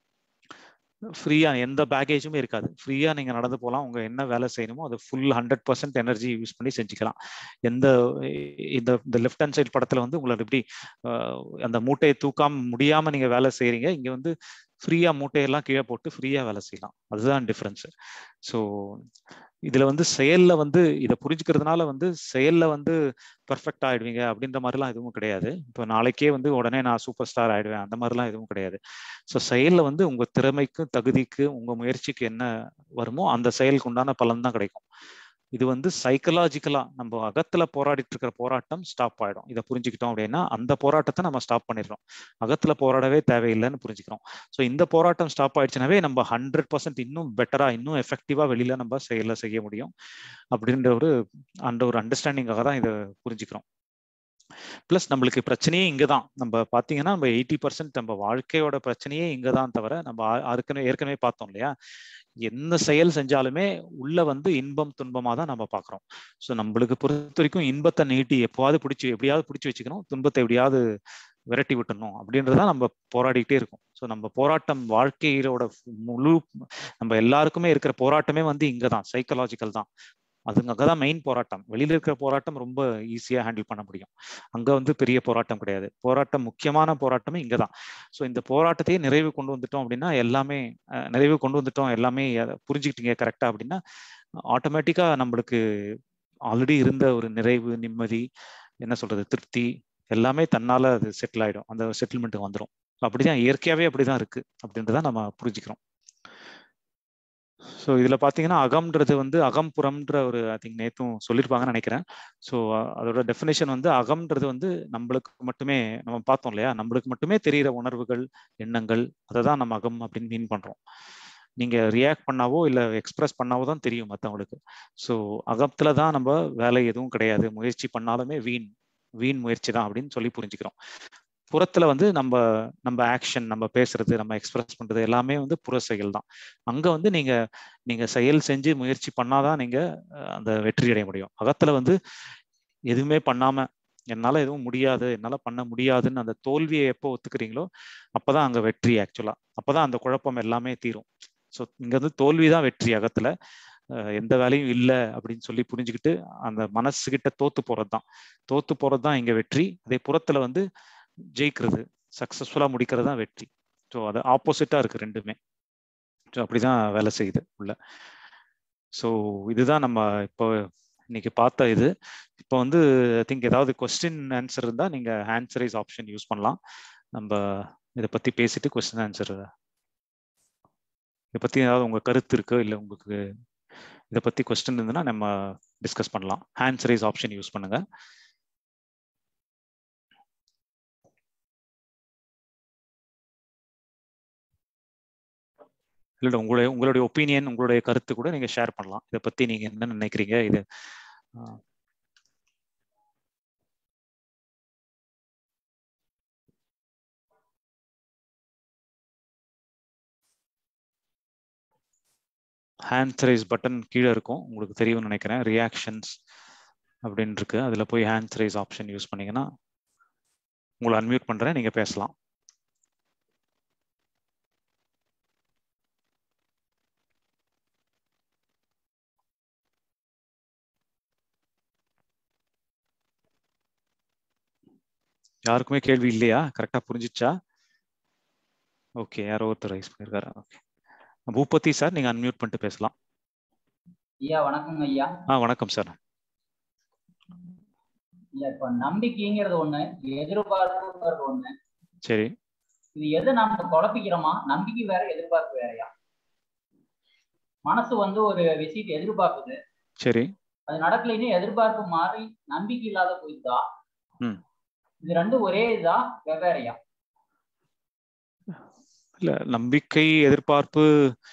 ஃப்ரீயா எந்த பேக்கேஜுமே இருக்காது ஃப்ரீயா நீங்க நடந்து போகலாம் உங்க என்ன வேலை செய்யணுமோ அது full hundred percent energy use பண்ணி செஞ்சுக்கலாம் எந்த இந்த இந்த லெஃப்ட் ஹேண்ட் சைடு படத்துல வந்து உங்களை எப்படி அந்த மூட்டையை தூக்காம முடியாம நீங்க வேலை செய்யறீங்க இங்க வந்து ஃப்ரீயா மூட்டையெல்லாம் கீழே போட்டு ஃப்ரீயா வேலை செய்யலாம் அதுதான் டிஃப்ரென்ஸ் ஸோ இதுல வந்து செயல்ல வந்து இதை புரிஞ்சுக்கிறதுனால வந்து செயல்ல வந்து பர்ஃபெக்ட் ஆயிடுவீங்க அப்படின்ற மாதிரிலாம் எதுவும் கிடையாது இப்போ நாளைக்கே வந்து உடனே நான் சூப்பர் ஸ்டார் ஆயிடுவேன் அந்த மாதிரிலாம் எதுவும் கிடையாது ஸோ செயல்ல வந்து உங்க திறமைக்கு தகுதிக்கு உங்க முயற்சிக்கு என்ன வருமோ அந்த செயலுக்கு உண்டான பலன் தான் கிடைக்கும் இது வந்து சைக்கலாஜிக்கலா நம்ம அகத்துல போராடிட்டு இருக்கிற போராட்டம் ஸ்டாப் ஆயிடும் இதை புரிஞ்சுக்கிட்டோம் அப்படின்னா அந்த போராட்டத்தை நம்ம ஸ்டாப் பண்ணிடுறோம் அகத்துல போராடவே தேவையில்லைன்னு புரிஞ்சுக்கிறோம் ஸோ இந்த போராட்டம் ஸ்டாப் ஆயிடுச்சுனாவே நம்ம ஹண்ட்ரட் பர்சன்ட் இன்னும் பெட்டரா இன்னும் எஃபெக்டிவா வெளியில நம்ம செயல செய்ய முடியும் அப்படின்ற ஒரு அந்த ஒரு அண்டர்ஸ்டாண்டிங்காக தான் இதை புரிஞ்சுக்கிறோம் பிளஸ் நம்மளுக்கு பிரச்சனையே இங்கே தான் நம்ம பார்த்தீங்கன்னா நம்ம எயிட்டி பர்சன்ட் நம்ம வாழ்க்கையோட பிரச்சனையே இங்கே தான் தவிர நம்ம அதுக்குன்னு ஏற்கனவே பார்த்தோம் இல்லையா என்ன செயல் செஞ்சாலுமே உள்ள வந்து இன்பம் துன்பமாக தான் நம்ம பார்க்குறோம் ஸோ நம்மளுக்கு பொறுத்த வரைக்கும் இன்பத்தை நீட்டி எப்போவாது பிடிச்சி எப்படியாவது பிடிச்சி வச்சுக்கணும் துன்பத்தை எப்படியாவது விரட்டி விட்டுணும் அப்படின்றதான் நம்ம போராடிக்கிட்டே இருக்கோம் ஸோ நம்ம போராட்டம் வாழ்க்கையோட முழு நம்ம எல்லாருக்குமே இருக்கிற போராட்டமே வந்து இங்கே தான் சைக்கலாஜிக்கல் தான் அதுங்க அங்கதான் மெயின் போராட்டம் வெளியில இருக்கிற போராட்டம் ரொம்ப ஈஸியா ஹேண்டில் பண்ண முடியும் அங்க வந்து பெரிய போராட்டம் கிடையாது போராட்டம் முக்கியமான போராட்டமே இங்கதான் ஸோ இந்த போராட்டத்தையே நிறைவு கொண்டு வந்துட்டோம் அப்படின்னா எல்லாமே நிறைவு கொண்டு வந்துட்டோம் எல்லாமே புரிஞ்சுக்கிட்டீங்க கரெக்டா அப்படின்னா ஆட்டோமேட்டிக்கா நம்மளுக்கு ஆல்ரெடி இருந்த ஒரு நிறைவு நிம்மதி என்ன சொல்றது திருப்தி எல்லாமே தன்னால அது செட்டில் ஆயிடும் அந்த செட்டில்மெண்ட்டுக்கு வந்துடும் அப்படிதான் இயற்கையாவே அப்படிதான் இருக்கு அப்படின்றத நம்ம புரிஞ்சுக்கிறோம் ஸோ இதுல பாத்தீங்கன்னா அகம்ன்றது வந்து அகம்புறம்ன்ற ஒரு ஐ திங்க் நேத்தும் சொல்லியிருப்பாங்கன்னு நினைக்கிறேன் ஸோ அதோட டெஃபினேஷன் வந்து அகம்ன்றது வந்து நம்மளுக்கு மட்டுமே நம்ம பார்த்தோம் இல்லையா நம்மளுக்கு மட்டுமே தெரிகிற உணர்வுகள் எண்ணங்கள் அதை தான் நம்ம அகம் அப்படின்னு மீன் பண்றோம் நீங்க ரியாக்ட் பண்ணாவோ இல்லை எக்ஸ்பிரஸ் பண்ணாவோ தான் தெரியும் மற்றவங்களுக்கு ஸோ அகத்துல தான் நம்ம வேலை எதுவும் கிடையாது முயற்சி பண்ணாலுமே வீண் வீண் முயற்சி தான் அப்படின்னு சொல்லி புரிஞ்சுக்கிறோம் புறத்துல வந்து நம்ம நம்ம ஆக்ஷன் நம்ம பேசுறது நம்ம எக்ஸ்பிரஸ் பண்றது எல்லாமே வந்து புற செயல் தான் அங்க வந்து நீங்க நீங்க செயல் செஞ்சு முயற்சி பண்ணாதான் நீங்க அந்த வெற்றி அடைய முடியும் அகத்துல வந்து எதுவுமே பண்ணாம என்னால எதுவும் முடியாது என்னால பண்ண முடியாதுன்னு அந்த தோல்வியை எப்போ ஒத்துக்கிறீங்களோ அப்பதான் அங்க வெற்றி ஆக்சுவலா அப்பதான் அந்த குழப்பம் எல்லாமே தீரும் ஸோ இங்க வந்து தோல்விதான் வெற்றி அகத்துல எந்த வேலையும் இல்லை அப்படின்னு சொல்லி புரிஞ்சுக்கிட்டு அந்த மனசுகிட்ட தோத்து போறது தான் தோத்து போறது தான் இங்க வெற்றி அதே புறத்துல வந்து ஜெயிக்கிறது சக்சஸ்ஃபுல்லா முடிக்கிறது தான் வெற்றி ஸோ அது ஆப்போசிட்டா இருக்கு ரெண்டுமே ஸோ அப்படிதான் வேலை செய்யுது உள்ள ஸோ இதுதான் நம்ம இப்போ இன்னைக்கு பார்த்த இது இப்போ வந்து ஐ திங்க் ஏதாவது கொஸ்டின் ஆன்சர் இருந்தா நீங்க ஆன்சரைஸ் ஆப்ஷன் யூஸ் பண்ணலாம் நம்ம இதை பத்தி பேசிட்டு கொஸ்டின் ஆன்சர் இதை பத்தி ஏதாவது உங்க கருத்து இருக்கு இல்லை உங்களுக்கு இதை பத்தி கொஸ்டின் இருந்ததுன்னா நம்ம டிஸ்கஸ் பண்ணலாம் ஹேண்ட்ஸ் ரைஸ் ஆப்ஷன் யூஸ் பண்ணுங்க இல்லை உங்களுடைய உங்களுடைய ஒப்பீனியன் உங்களுடைய கருத்து கூட நீங்க ஷேர் பண்ணலாம் இதை பத்தி நீங்க என்ன நினைக்கிறீங்க இது ஹேண்ட் ரைஸ் பட்டன் கீழே இருக்கும் உங்களுக்கு தெரியும்னு நினைக்கிறேன் ரியாக்ஷன்ஸ் அப்படின்னு இருக்கு அதில் போய் ஹேண்ட் ரைஸ் ஆப்ஷன் யூஸ் பண்ணீங்கன்னா உங்களை அன்மியூட் பண்ணுறேன் நீங்கள் பேசலாம் யாருக்குமே கேள்வி இல்லையா கரெக்டா புரிஞ்சிச்சா ஓகே யாரோ ஒருத்தர் ரைஸ் பண்ணிருக்காரு ஓகே பூபதி சார் நீங்க அன்மியூட் பண்ணிட்டு பேசலாம் ஐயா வணக்கம் ஐயா ஆ வணக்கம் சார் இல்ல இப்ப நம்பிக்கைங்கிறது ஒண்ணு எதிர்பார்ப்புங்கிறது ஒண்ணு சரி இது எது நம்ம குழப்பிக்கிறோமா நம்பிக்கை வேற எதிர்பார்ப்பு வேறயா மனசு வந்து ஒரு விஷயத்தை எதிர்பார்க்குது சரி அது நடக்கலைன்னு எதிர்பார்ப்பு மாறி நம்பிக்கை இல்லாத போயிட்டா ம். இது ரெண்டும் ஒரே இதா வெவ்வேறையா இல்ல நம்பிக்கை எதிர்பார்ப்பு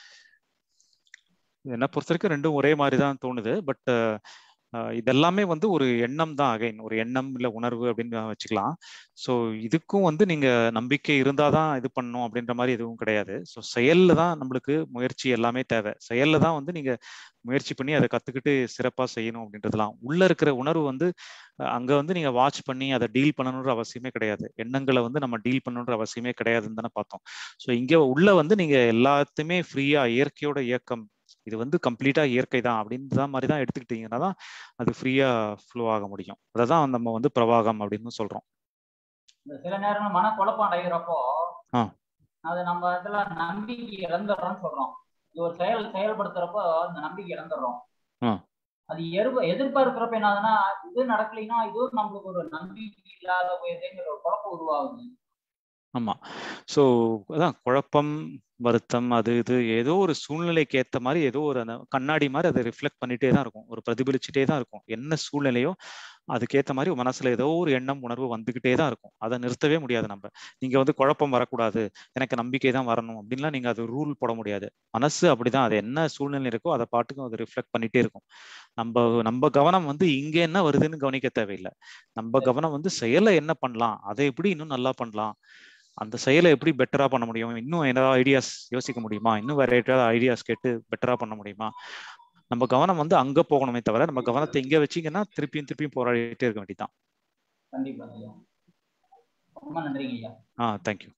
என்ன பொறுத்த வரைக்கும் ரெண்டும் ஒரே மாதிரி தான் தோணுது பட் இதெல்லாமே வந்து ஒரு எண்ணம் தான் அகைன் ஒரு எண்ணம் இல்ல உணர்வு அப்படின்னு வச்சுக்கலாம் ஸோ இதுக்கும் வந்து நீங்க நம்பிக்கை இருந்தாதான் இது பண்ணணும் அப்படின்ற மாதிரி எதுவும் கிடையாது ஸோ செயல்ல தான் நம்மளுக்கு முயற்சி எல்லாமே தேவை செயல்ல தான் வந்து நீங்க முயற்சி பண்ணி அதை கத்துக்கிட்டு சிறப்பா செய்யணும் அப்படின்றதுலாம் உள்ள இருக்கிற உணர்வு வந்து அங்க வந்து நீங்க வாட்ச் பண்ணி அதை டீல் பண்ணணுன்ற அவசியமே கிடையாது எண்ணங்களை வந்து நம்ம டீல் பண்ணணுன்ற அவசியமே கிடையாதுன்னு தானே பார்த்தோம் ஸோ இங்க உள்ள வந்து நீங்க எல்லாத்தையுமே ஃப்ரீயா இயற்கையோட இயக்கம் இது வந்து கம்ப்ளீட்டா இயற்கை தான் அப்படின்ற மாதிரி தான் எடுத்துக்கிட்டீங்கன்னா தான் அது ஃப்ரீயா ஃப்ளோ ஆக முடியும் அதை தான் நம்ம வந்து பிரவாகம் அப்படின்னு சொல்றோம் இந்த சில நேரங்கள் மன குழப்பம் அடைகிறப்போ ஆ. அது நம்ம இதுல நம்பிக்கை இழந்துடுறோம்னு சொல்றோம் இது ஒரு செயல் செயல்படுத்துறப்போ அந்த நம்பிக்கை இழந்துடுறோம் ஆ. அது எதிர்ப எதிர்பார்க்கிறப்ப என்னதுன்னா இது நடக்கலைன்னா இதுவும் நம்மளுக்கு ஒரு நம்பிக்கை இல்லாத போயிருதுங்கிற ஒரு குழப்பம் உருவாகுது ஆமா ஸோ அதான் குழப்பம் வருத்தம் அது இது ஏதோ ஒரு சூழ்நிலைக்கு ஏத்த மாதிரி ஏதோ ஒரு அந்த கண்ணாடி மாதிரி அதை ரிஃப்ளெக்ட் பண்ணிட்டே தான் இருக்கும் ஒரு பிரதிபலிச்சுட்டே தான் இருக்கும் என்ன சூழ்நிலையோ அதுக்கேற்ற மாதிரி மனசுல ஏதோ ஒரு எண்ணம் உணர்வு வந்துகிட்டே தான் இருக்கும் அதை நிறுத்தவே முடியாது நம்ம நீங்க வந்து குழப்பம் வரக்கூடாது எனக்கு நம்பிக்கை தான் வரணும் அப்படின்லாம் நீங்க அது ரூல் போட முடியாது மனசு அப்படிதான் அது என்ன சூழ்நிலை இருக்கோ அதை பாட்டுக்கும் அது ரிஃப்ளெக்ட் பண்ணிட்டே இருக்கும் நம்ம நம்ம கவனம் வந்து இங்க என்ன வருதுன்னு கவனிக்க தேவையில்லை நம்ம கவனம் வந்து செயலை என்ன பண்ணலாம் அதை எப்படி இன்னும் நல்லா பண்ணலாம் அந்த செயலை எப்படி பெட்டரா பண்ண முடியும் இன்னும் ஏதாவது ஐடியாஸ் யோசிக்க முடியுமா இன்னும் வேற ஏதாவது ஐடியாஸ் கேட்டு பெட்டரா பண்ண முடியுமா நம்ம கவனம் வந்து அங்க போகணுமே தவிர நம்ம கவனத்தை இங்க வச்சீங்கன்னா திருப்பியும் திருப்பியும் போராடிட்டே இருக்க வேண்டியதான் கண்டிப்பா ஐயா ரொம்ப நன்றிங்க ஐயா ஆ தேங்க்யூ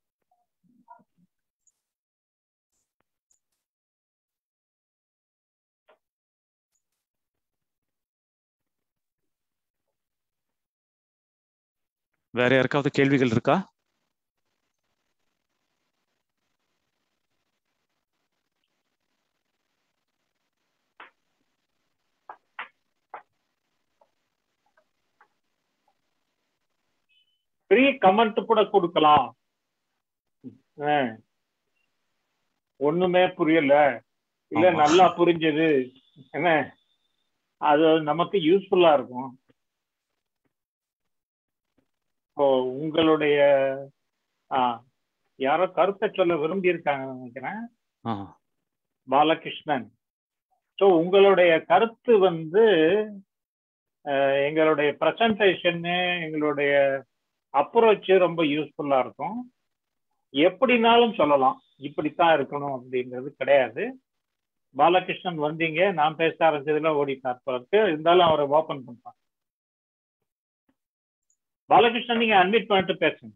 வேற யாருக்காவது கேள்விகள் இருக்கா ஃப்ரீ கமெண்ட் கூட கொடுக்கலாம் ஆ. ஒண்ணுமே புரியல இல்ல ஆமா. நல்லா புரிஞ்சது என்ன அது நமக்கு யூஸ்ஃபுல்லா இருக்கும் இப்போ உங்களுடைய ஆ யாரோ கருத்தை சொல்ல விரும்பி இருக்காங்க நினைக்கிறேன் ஆ பாலகிருஷ்ணன் ஸோ உங்களுடைய கருத்து வந்து அஹ், எங்களுடைய ப்ரெசன்டேஷனு எங்களுடைய அப்ரோச் ரொம்ப யூஸ்ஃபுல்லா இருக்கும் எப்படினாலும் சொல்லலாம் இப்படித்தான் இருக்கணும் அப்படிங்கிறது கிடையாது பாலகிருஷ்ணன் வந்தீங்க நான் பேச ஆரம்பிச்சதுல ஓடிட்டார் பார்த்து இருந்தாலும் அவரை ஓபன் பண்றான் பாலகிருஷ்ணன் நீங்க அட்மிட் பண்ணிட்டு பேசுங்க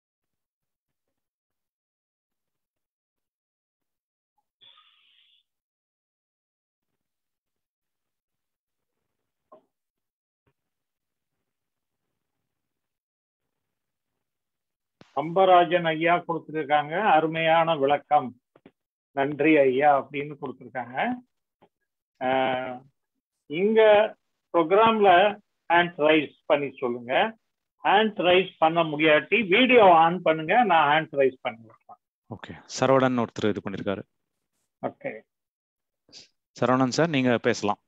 அம்பராஜன் ஐயா கொடுத்துருக்காங்க அருமையான விளக்கம் நன்றி ஐயா அப்படின்னு கொடுத்துருக்காங்க ஆஹ் இங்க ப்ரோக்ராம்ல ஹேண்ட் ரைஸ் பண்ணி சொல்லுங்க ஹேண்ட் ரைஸ் பண்ண முடியாட்டி வீடியோ ஆன் பண்ணுங்க நான் ஹேண்ட் ரைஸ் பண்ணி வைப்பேன் ஓகே சரவணன் ஒருத்தர் இது பண்ணிருக்காரு ஓகே சரவணன் சார் நீங்க பேசலாம்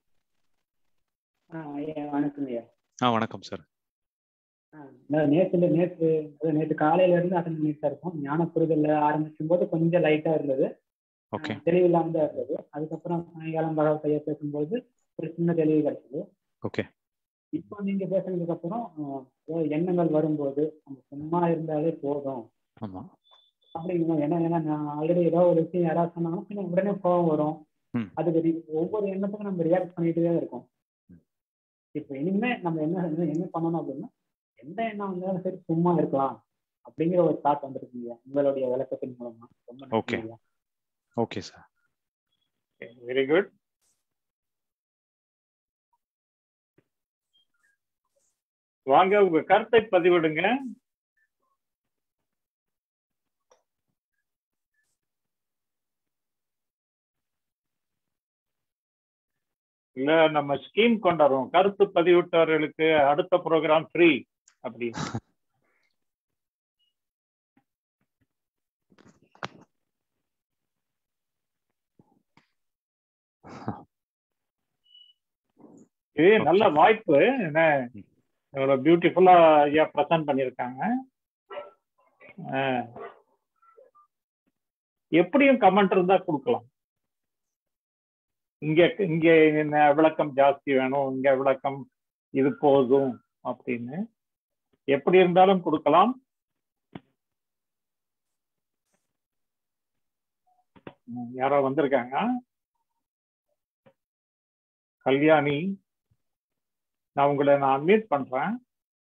ஆ ஐயா வணக்கம் ஐயா ஆ வணக்கம் சார் ஆ, நான் நேத்துல நேற்று அதாவது நேற்று காலையில இருந்து அட்டன் பண்ணிட்டு இருக்கோம் ஞான புரிதல்ல ஆரம்பிக்கும் போது கொஞ்சம் லைட்டா இருந்தது ஓகே ஆ, தெளிவில்லாம தான் இருந்தது அதுக்கப்புறம் சாயங்காலம் பகவத் ஐயா பேசும்போது ஒரு சின்ன தெளிவு கிடைச்சது ஓகே இப்போ நீங்க பேசுனதுக்கு அப்புறம் ஆ, அதாவது எண்ணங்கள் வரும்போது நம்ம சும்மா இருந்தாலே போதும் ஆமா அப்படிங்கிறோம் ஏன்னா ஏன்னா நான் ஆல்ரெடி ஏதோ ஒரு விஷயம் யாராவது சொன்னாங்கன்னா பின்ன உடனே கோவம் வரும் ம். அதுக்கு re- ஒவ்வொரு எண்ணத்துக்கும் நம்ம ரியாக்ட் பண்ணிட்டு தான் இருக்கோம் இப்போ இனிமே நம்ம என்ன என்ன- என்ன பண்ணணும் அப்படின்னா எந்த எண்ணம் வந்தாலும் சரி சும்மா இருக்கலாம் அப்படிங்கிற ஒரு தாட் வந்திருக்குங்க உங்களுடைய விளக்கத்தின் மூலமா ரொம்ப நன்றி Okay. ஐயா. ஓகே சார் வெரி குட் வாங்க உங்க கருத்தை பதிவிடுங்க இல்ல நம்ம ஸ்கீம் கொண்டாடுறோம் கருத்து பதிவிட்டவர்களுக்கு அடுத்த ப்ரோக்ராம் ஃப்ரீ அப்படி இது நல்ல வாய்ப்பு என்ன இவ்வளவு பியூட்டிஃபுல்லா ஐயா ப்ரெசென்ட் பண்ணியிருக்காங்க அஹ், எப்படியும் கமெண்ட் இருந்தா கொடுக்கலாம் இங்க இங்க என்ன விளக்கம் ஜாஸ்தி வேணும் இங்க விளக்கம் இது போதும் அப்படின்னு எப்படி இருந்தாலும் கொடுக்கலாம் ம், யாரோ வந்திருக்காங்க கல்யாணி நான் உங்களை நான் அன்மியூட் பண்றேன்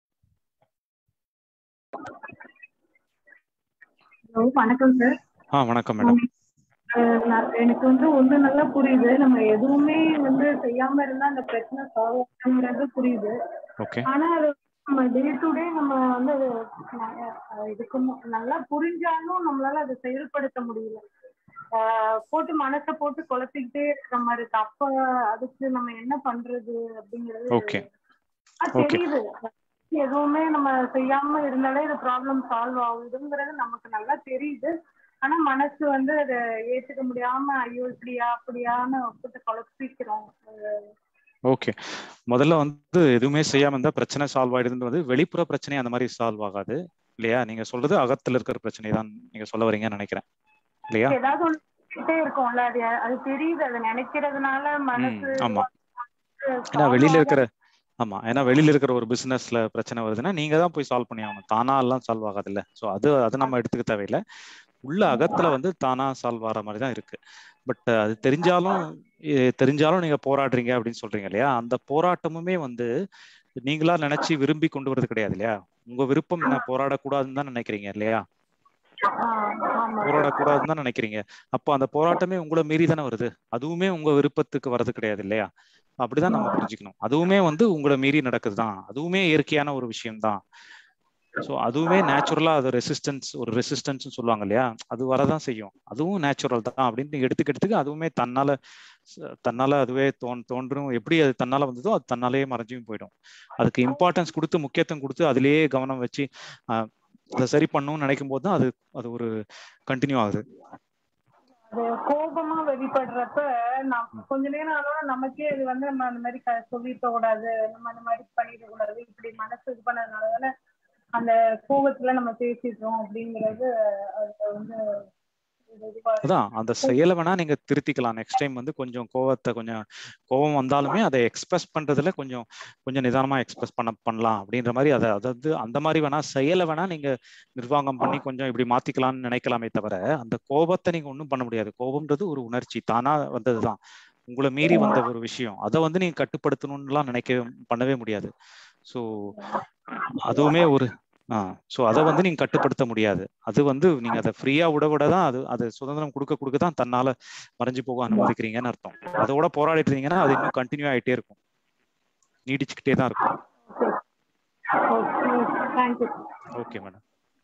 ஹலோ வணக்கம் சார் ஆ வணக்கம் மேடம் அஹ் நான் எனக்கு வந்து ஒண்ணு நல்லா புரியுது நம்ம எதுவுமே வந்து செய்யாம இருந்தா அந்த பிரச்சனை சால்வ் ஆகுங்கிறது புரியுது ஓகே ஆனா அது நம்ம டே டு டே நம்ம வந்து அது அஹ் இதுக்கு மு- நல்லா புரிஞ்சாலும் நம்மளால அதை செயல்படுத்த முடியல ஆஹ் போட்டு மனசை போட்டு குழப்பிக்கிட்டே இருக்கிற மாதிரி இருக்கு அப்ப அதுக்கு நம்ம என்ன பண்றது அப்படிங்கிறது ஓகே ஆஹ் Okay. தெரியுது எதுவுமே நம்ம செய்யாம இருந்தாலே இது ப்ராப்ளம் சால்வ் ஆகுதுங்கிறது நமக்கு நல்லா தெரியுது ஆனா மனசு வந்து அதை ஏத்துக்க முடியாம ஐயோ இப்படியா அப்படியான்னு போட்டு குழப்பிக்கிறோம் அஹ் ஓகே முதல்ல வந்து எதுவுமே செய்யாம இருந்தா பிரச்சனை சால்வ் ஆயிடுதுன்றது வெளிப்புற பிரச்சனை அந்த மாதிரி சால்வ் ஆகாது இல்லையா நீங்க சொல்றது அகத்துல இருக்கிற பிரச்சனை தான் நீங்க சொல்ல வரீங்கன்னு நினைக்கிறேன் இல்லையா ஏதாவது ஒண்ணு பண்ணிட்டே இருக்கோம்ல அது அது தெரியுது அதை நினைக்கிறதுனால மனசு ம், ஆமா. வந்து ஏன்னா solve வெளியில ஆகாம இருக்கிற ஆமா ஏன்னா வெளியில இருக்கிற ஒரு பிசினஸ்ல பிரச்சனை வருதுன்னா நீங்க தான் போய் சால்வ் பண்ணி ஆகணும் தானா எல்லாம் சால்வ் ஆகாது இல்ல சோ அது அது நம்ம எடுத்துக்க தேவையில்லை உள்ள அகத்துல வந்து தானா சால்வ் ஆகிற மாதிரி தான் இருக்கு பட் அது தெரிஞ்சாலும் எ- தெரிஞ்சாலும் நீங்க போராடுறீங்க அப்படின்னு சொல்றீங்க இல்லையா அந்த போராட்டமுமே வந்து நீங்களா நினைச்சு விரும்பி கொண்டு வரது கிடையாது இல்லையா உங்க விருப்பம் என்ன போராடக்கூடாதுன்னு தான் நினைக்கிறீங்க இல்லையா ஆஹ் ஆமா போராடக்கூடாதுன்னு தான் நினைக்கிறீங்க அப்போ அந்த போராட்டமே உங்களை மீறி தானே வருது அதுவுமே உங்க விருப்பத்துக்கு வர்றது கிடையாது இல்லையா அப்படிதான் நம்ம புரிஞ்சுக்கணும் அதுவுமே வந்து உங்களை மீறி நடக்குது தான் அதுவுமே இயற்கையான ஒரு விஷயம் தான் ஸோ அதுவுமே நேச்சுரலா அது ரெசிஸ்டன்ஸ் ஒரு ரெசிஸ்டன்ஸ் சொல்லுவாங்க இல்லையா அது வரதான் செய்யும் அதுவும் நேச்சுரல் தான் அப்படின்னு எடுத்துக்கிறதுக்கு அதுவுமே தன்னால ச- தன்னால அதுவே தோன் தோன்றும் எப்படி அது தன்னால வந்ததோ அது தன்னாலேயே மறைஞ்சும் போயிடும் அதுக்கு இம்பார்ட்டன்ஸ் கொடுத்து முக்கியத்துவம் கொடுத்து அதுலயே கவனம் வச்சு ஆஹ், அதை சரி பண்ணணும்னு நினைக்கும் போது தான் அது அது ஒரு கண்டினியூ ஆகுது அது கோபமா வெளிப்படுறப்ப நம்ம கொஞ்ச நேரம் ஆனோட நமக்கே இது வந்து நம்ம அந்த மாதிரி க- சொல்லிருக்க கூடாது நம்ம அந்த மாதிரி பண்ணிட கூடாது இப்படி மனசு இது பண்ணதுனால தானே அந்த கோபத்துல நம்ம பேசிடுறோம் அப்படிங்கிறது அது வந்து ஒரு இதுவா இருக்கு. அதான் அந்த செயலை வேணா நீங்க திருத்திக்கலாம் நெக்ஸ்ட் டைம் வந்து கொஞ்சம் கோவத்தை கொஞ்சம் கோவம் வந்தாலுமே அதை எக்ஸ்பிரஸ் பண்றதுல கொஞ்சம் கொஞ்சம் நிதானமா எக்ஸ்பிரஸ் பண்ண பண்ணலாம் அப்படின்ற மாதிரி அதை அதாவது அந்த மாதிரி வேணா செயலை வேணா நீங்க நிர்வாகம் பண்ணி கொஞ்சம் இப்படி மாத்திக்கலாம்னு நினைக்கலாமே தவிர அந்த கோபத்தை நீங்க ஒன்றும் பண்ண முடியாது கோபம்ன்றது ஒரு உணர்ச்சி தானா வந்ததுதான் உங்களை மீறி வந்த ஒரு விஷயம் அதை வந்து நீங்க கட்டுப்படுத்தணும்லாம் நினைக்க பண்ணவே முடியாது ஸோ அதுவுமே ஒரு ஆ ஸோ அதை வந்து நீங்க கட்டுப்படுத்த முடியாது அது வந்து நீங்க அதை ஃப்ரீயா விட விட தான் அது அது சுதந்திரம் கொடுக்க கொடுக்க தான் தன்னால மறைஞ்சு போக அனுமதிக்கிறீங்கன்னு அர்த்தம் அதோட போராடிட்டு இருந்தீங்கன்னா அது இன்னும் கண்டினியூ ஆயிட்டே இருக்கும் நீடிச்சுக்கிட்டே தான் இருக்கும் okay thank you okay madam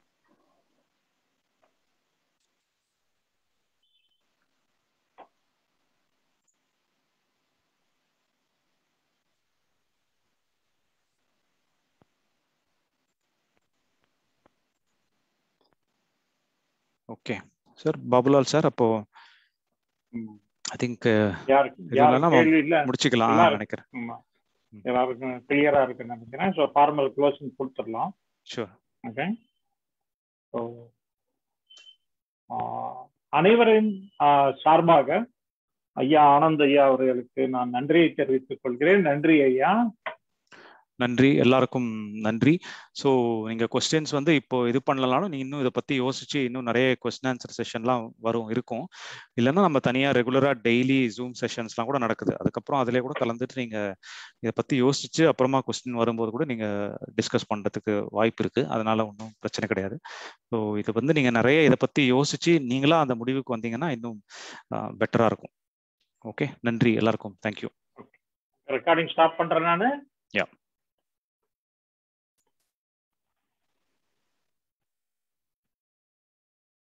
okay sir Babulal sir அப்போ ம். ஐ திங்க் யாருக்கு இது யாருக்கு வேணா கேள்வி இல்ல முடிச்சுக்கலாம் எல்லாரும் நினைக்கிறேன் ஆமா ம். எல்லாருக்கும் கிளியரா இருக்குன்னு நினைக்கிறேன் ஸோ ஃபார்மல் க்ளோசிங் கொடுத்துடலாம் ஷூர் ஓகே ஸோ அனைவரின் ஆ, சார்பாக ஐயா ஆனந்த் ஐயா அவர்களுக்கு நான் நன்றியை தெரிவித்துக் கொள்கிறேன் நன்றி ஐயா நன்றி எல்லாருக்கும் நன்றி ஸோ நீங்கள் கொஸ்டின்ஸ் வந்து இப்போ இது பண்ணலனாலும் நீ இன்னும் இதை பற்றி யோசிச்சு இன்னும் நிறைய கொஸ்டின் ஆன்சர் செஷன்லாம் வரும் இருக்கும் இல்லைன்னா நம்ம தனியாக ரெகுலராக டெய்லி ஜூம் செஷன்ஸ்லாம் கூட நடக்குது அதுக்கப்புறம் அதிலே கூட கலந்துட்டு நீங்கள் இதை பற்றி யோசிச்சு அப்புறமா கொஸ்டின் வரும்போது கூட நீங்கள் டிஸ்கஸ் பண்ணுறதுக்கு வாய்ப்பு இருக்குது அதனால ஒன்றும் பிரச்சனை கிடையாது ஸோ இது வந்து நீங்கள் நிறைய இதை பற்றி யோசிச்சு நீங்களா அந்த முடிவுக்கு வந்தீங்கன்னா இன்னும் பெட்டராக இருக்கும் ஓகே நன்றி எல்லாருக்கும் தேங்க்யூ ரெக்கார்டிங் ஸ்டாப் பண்றேன் நான் Yeah.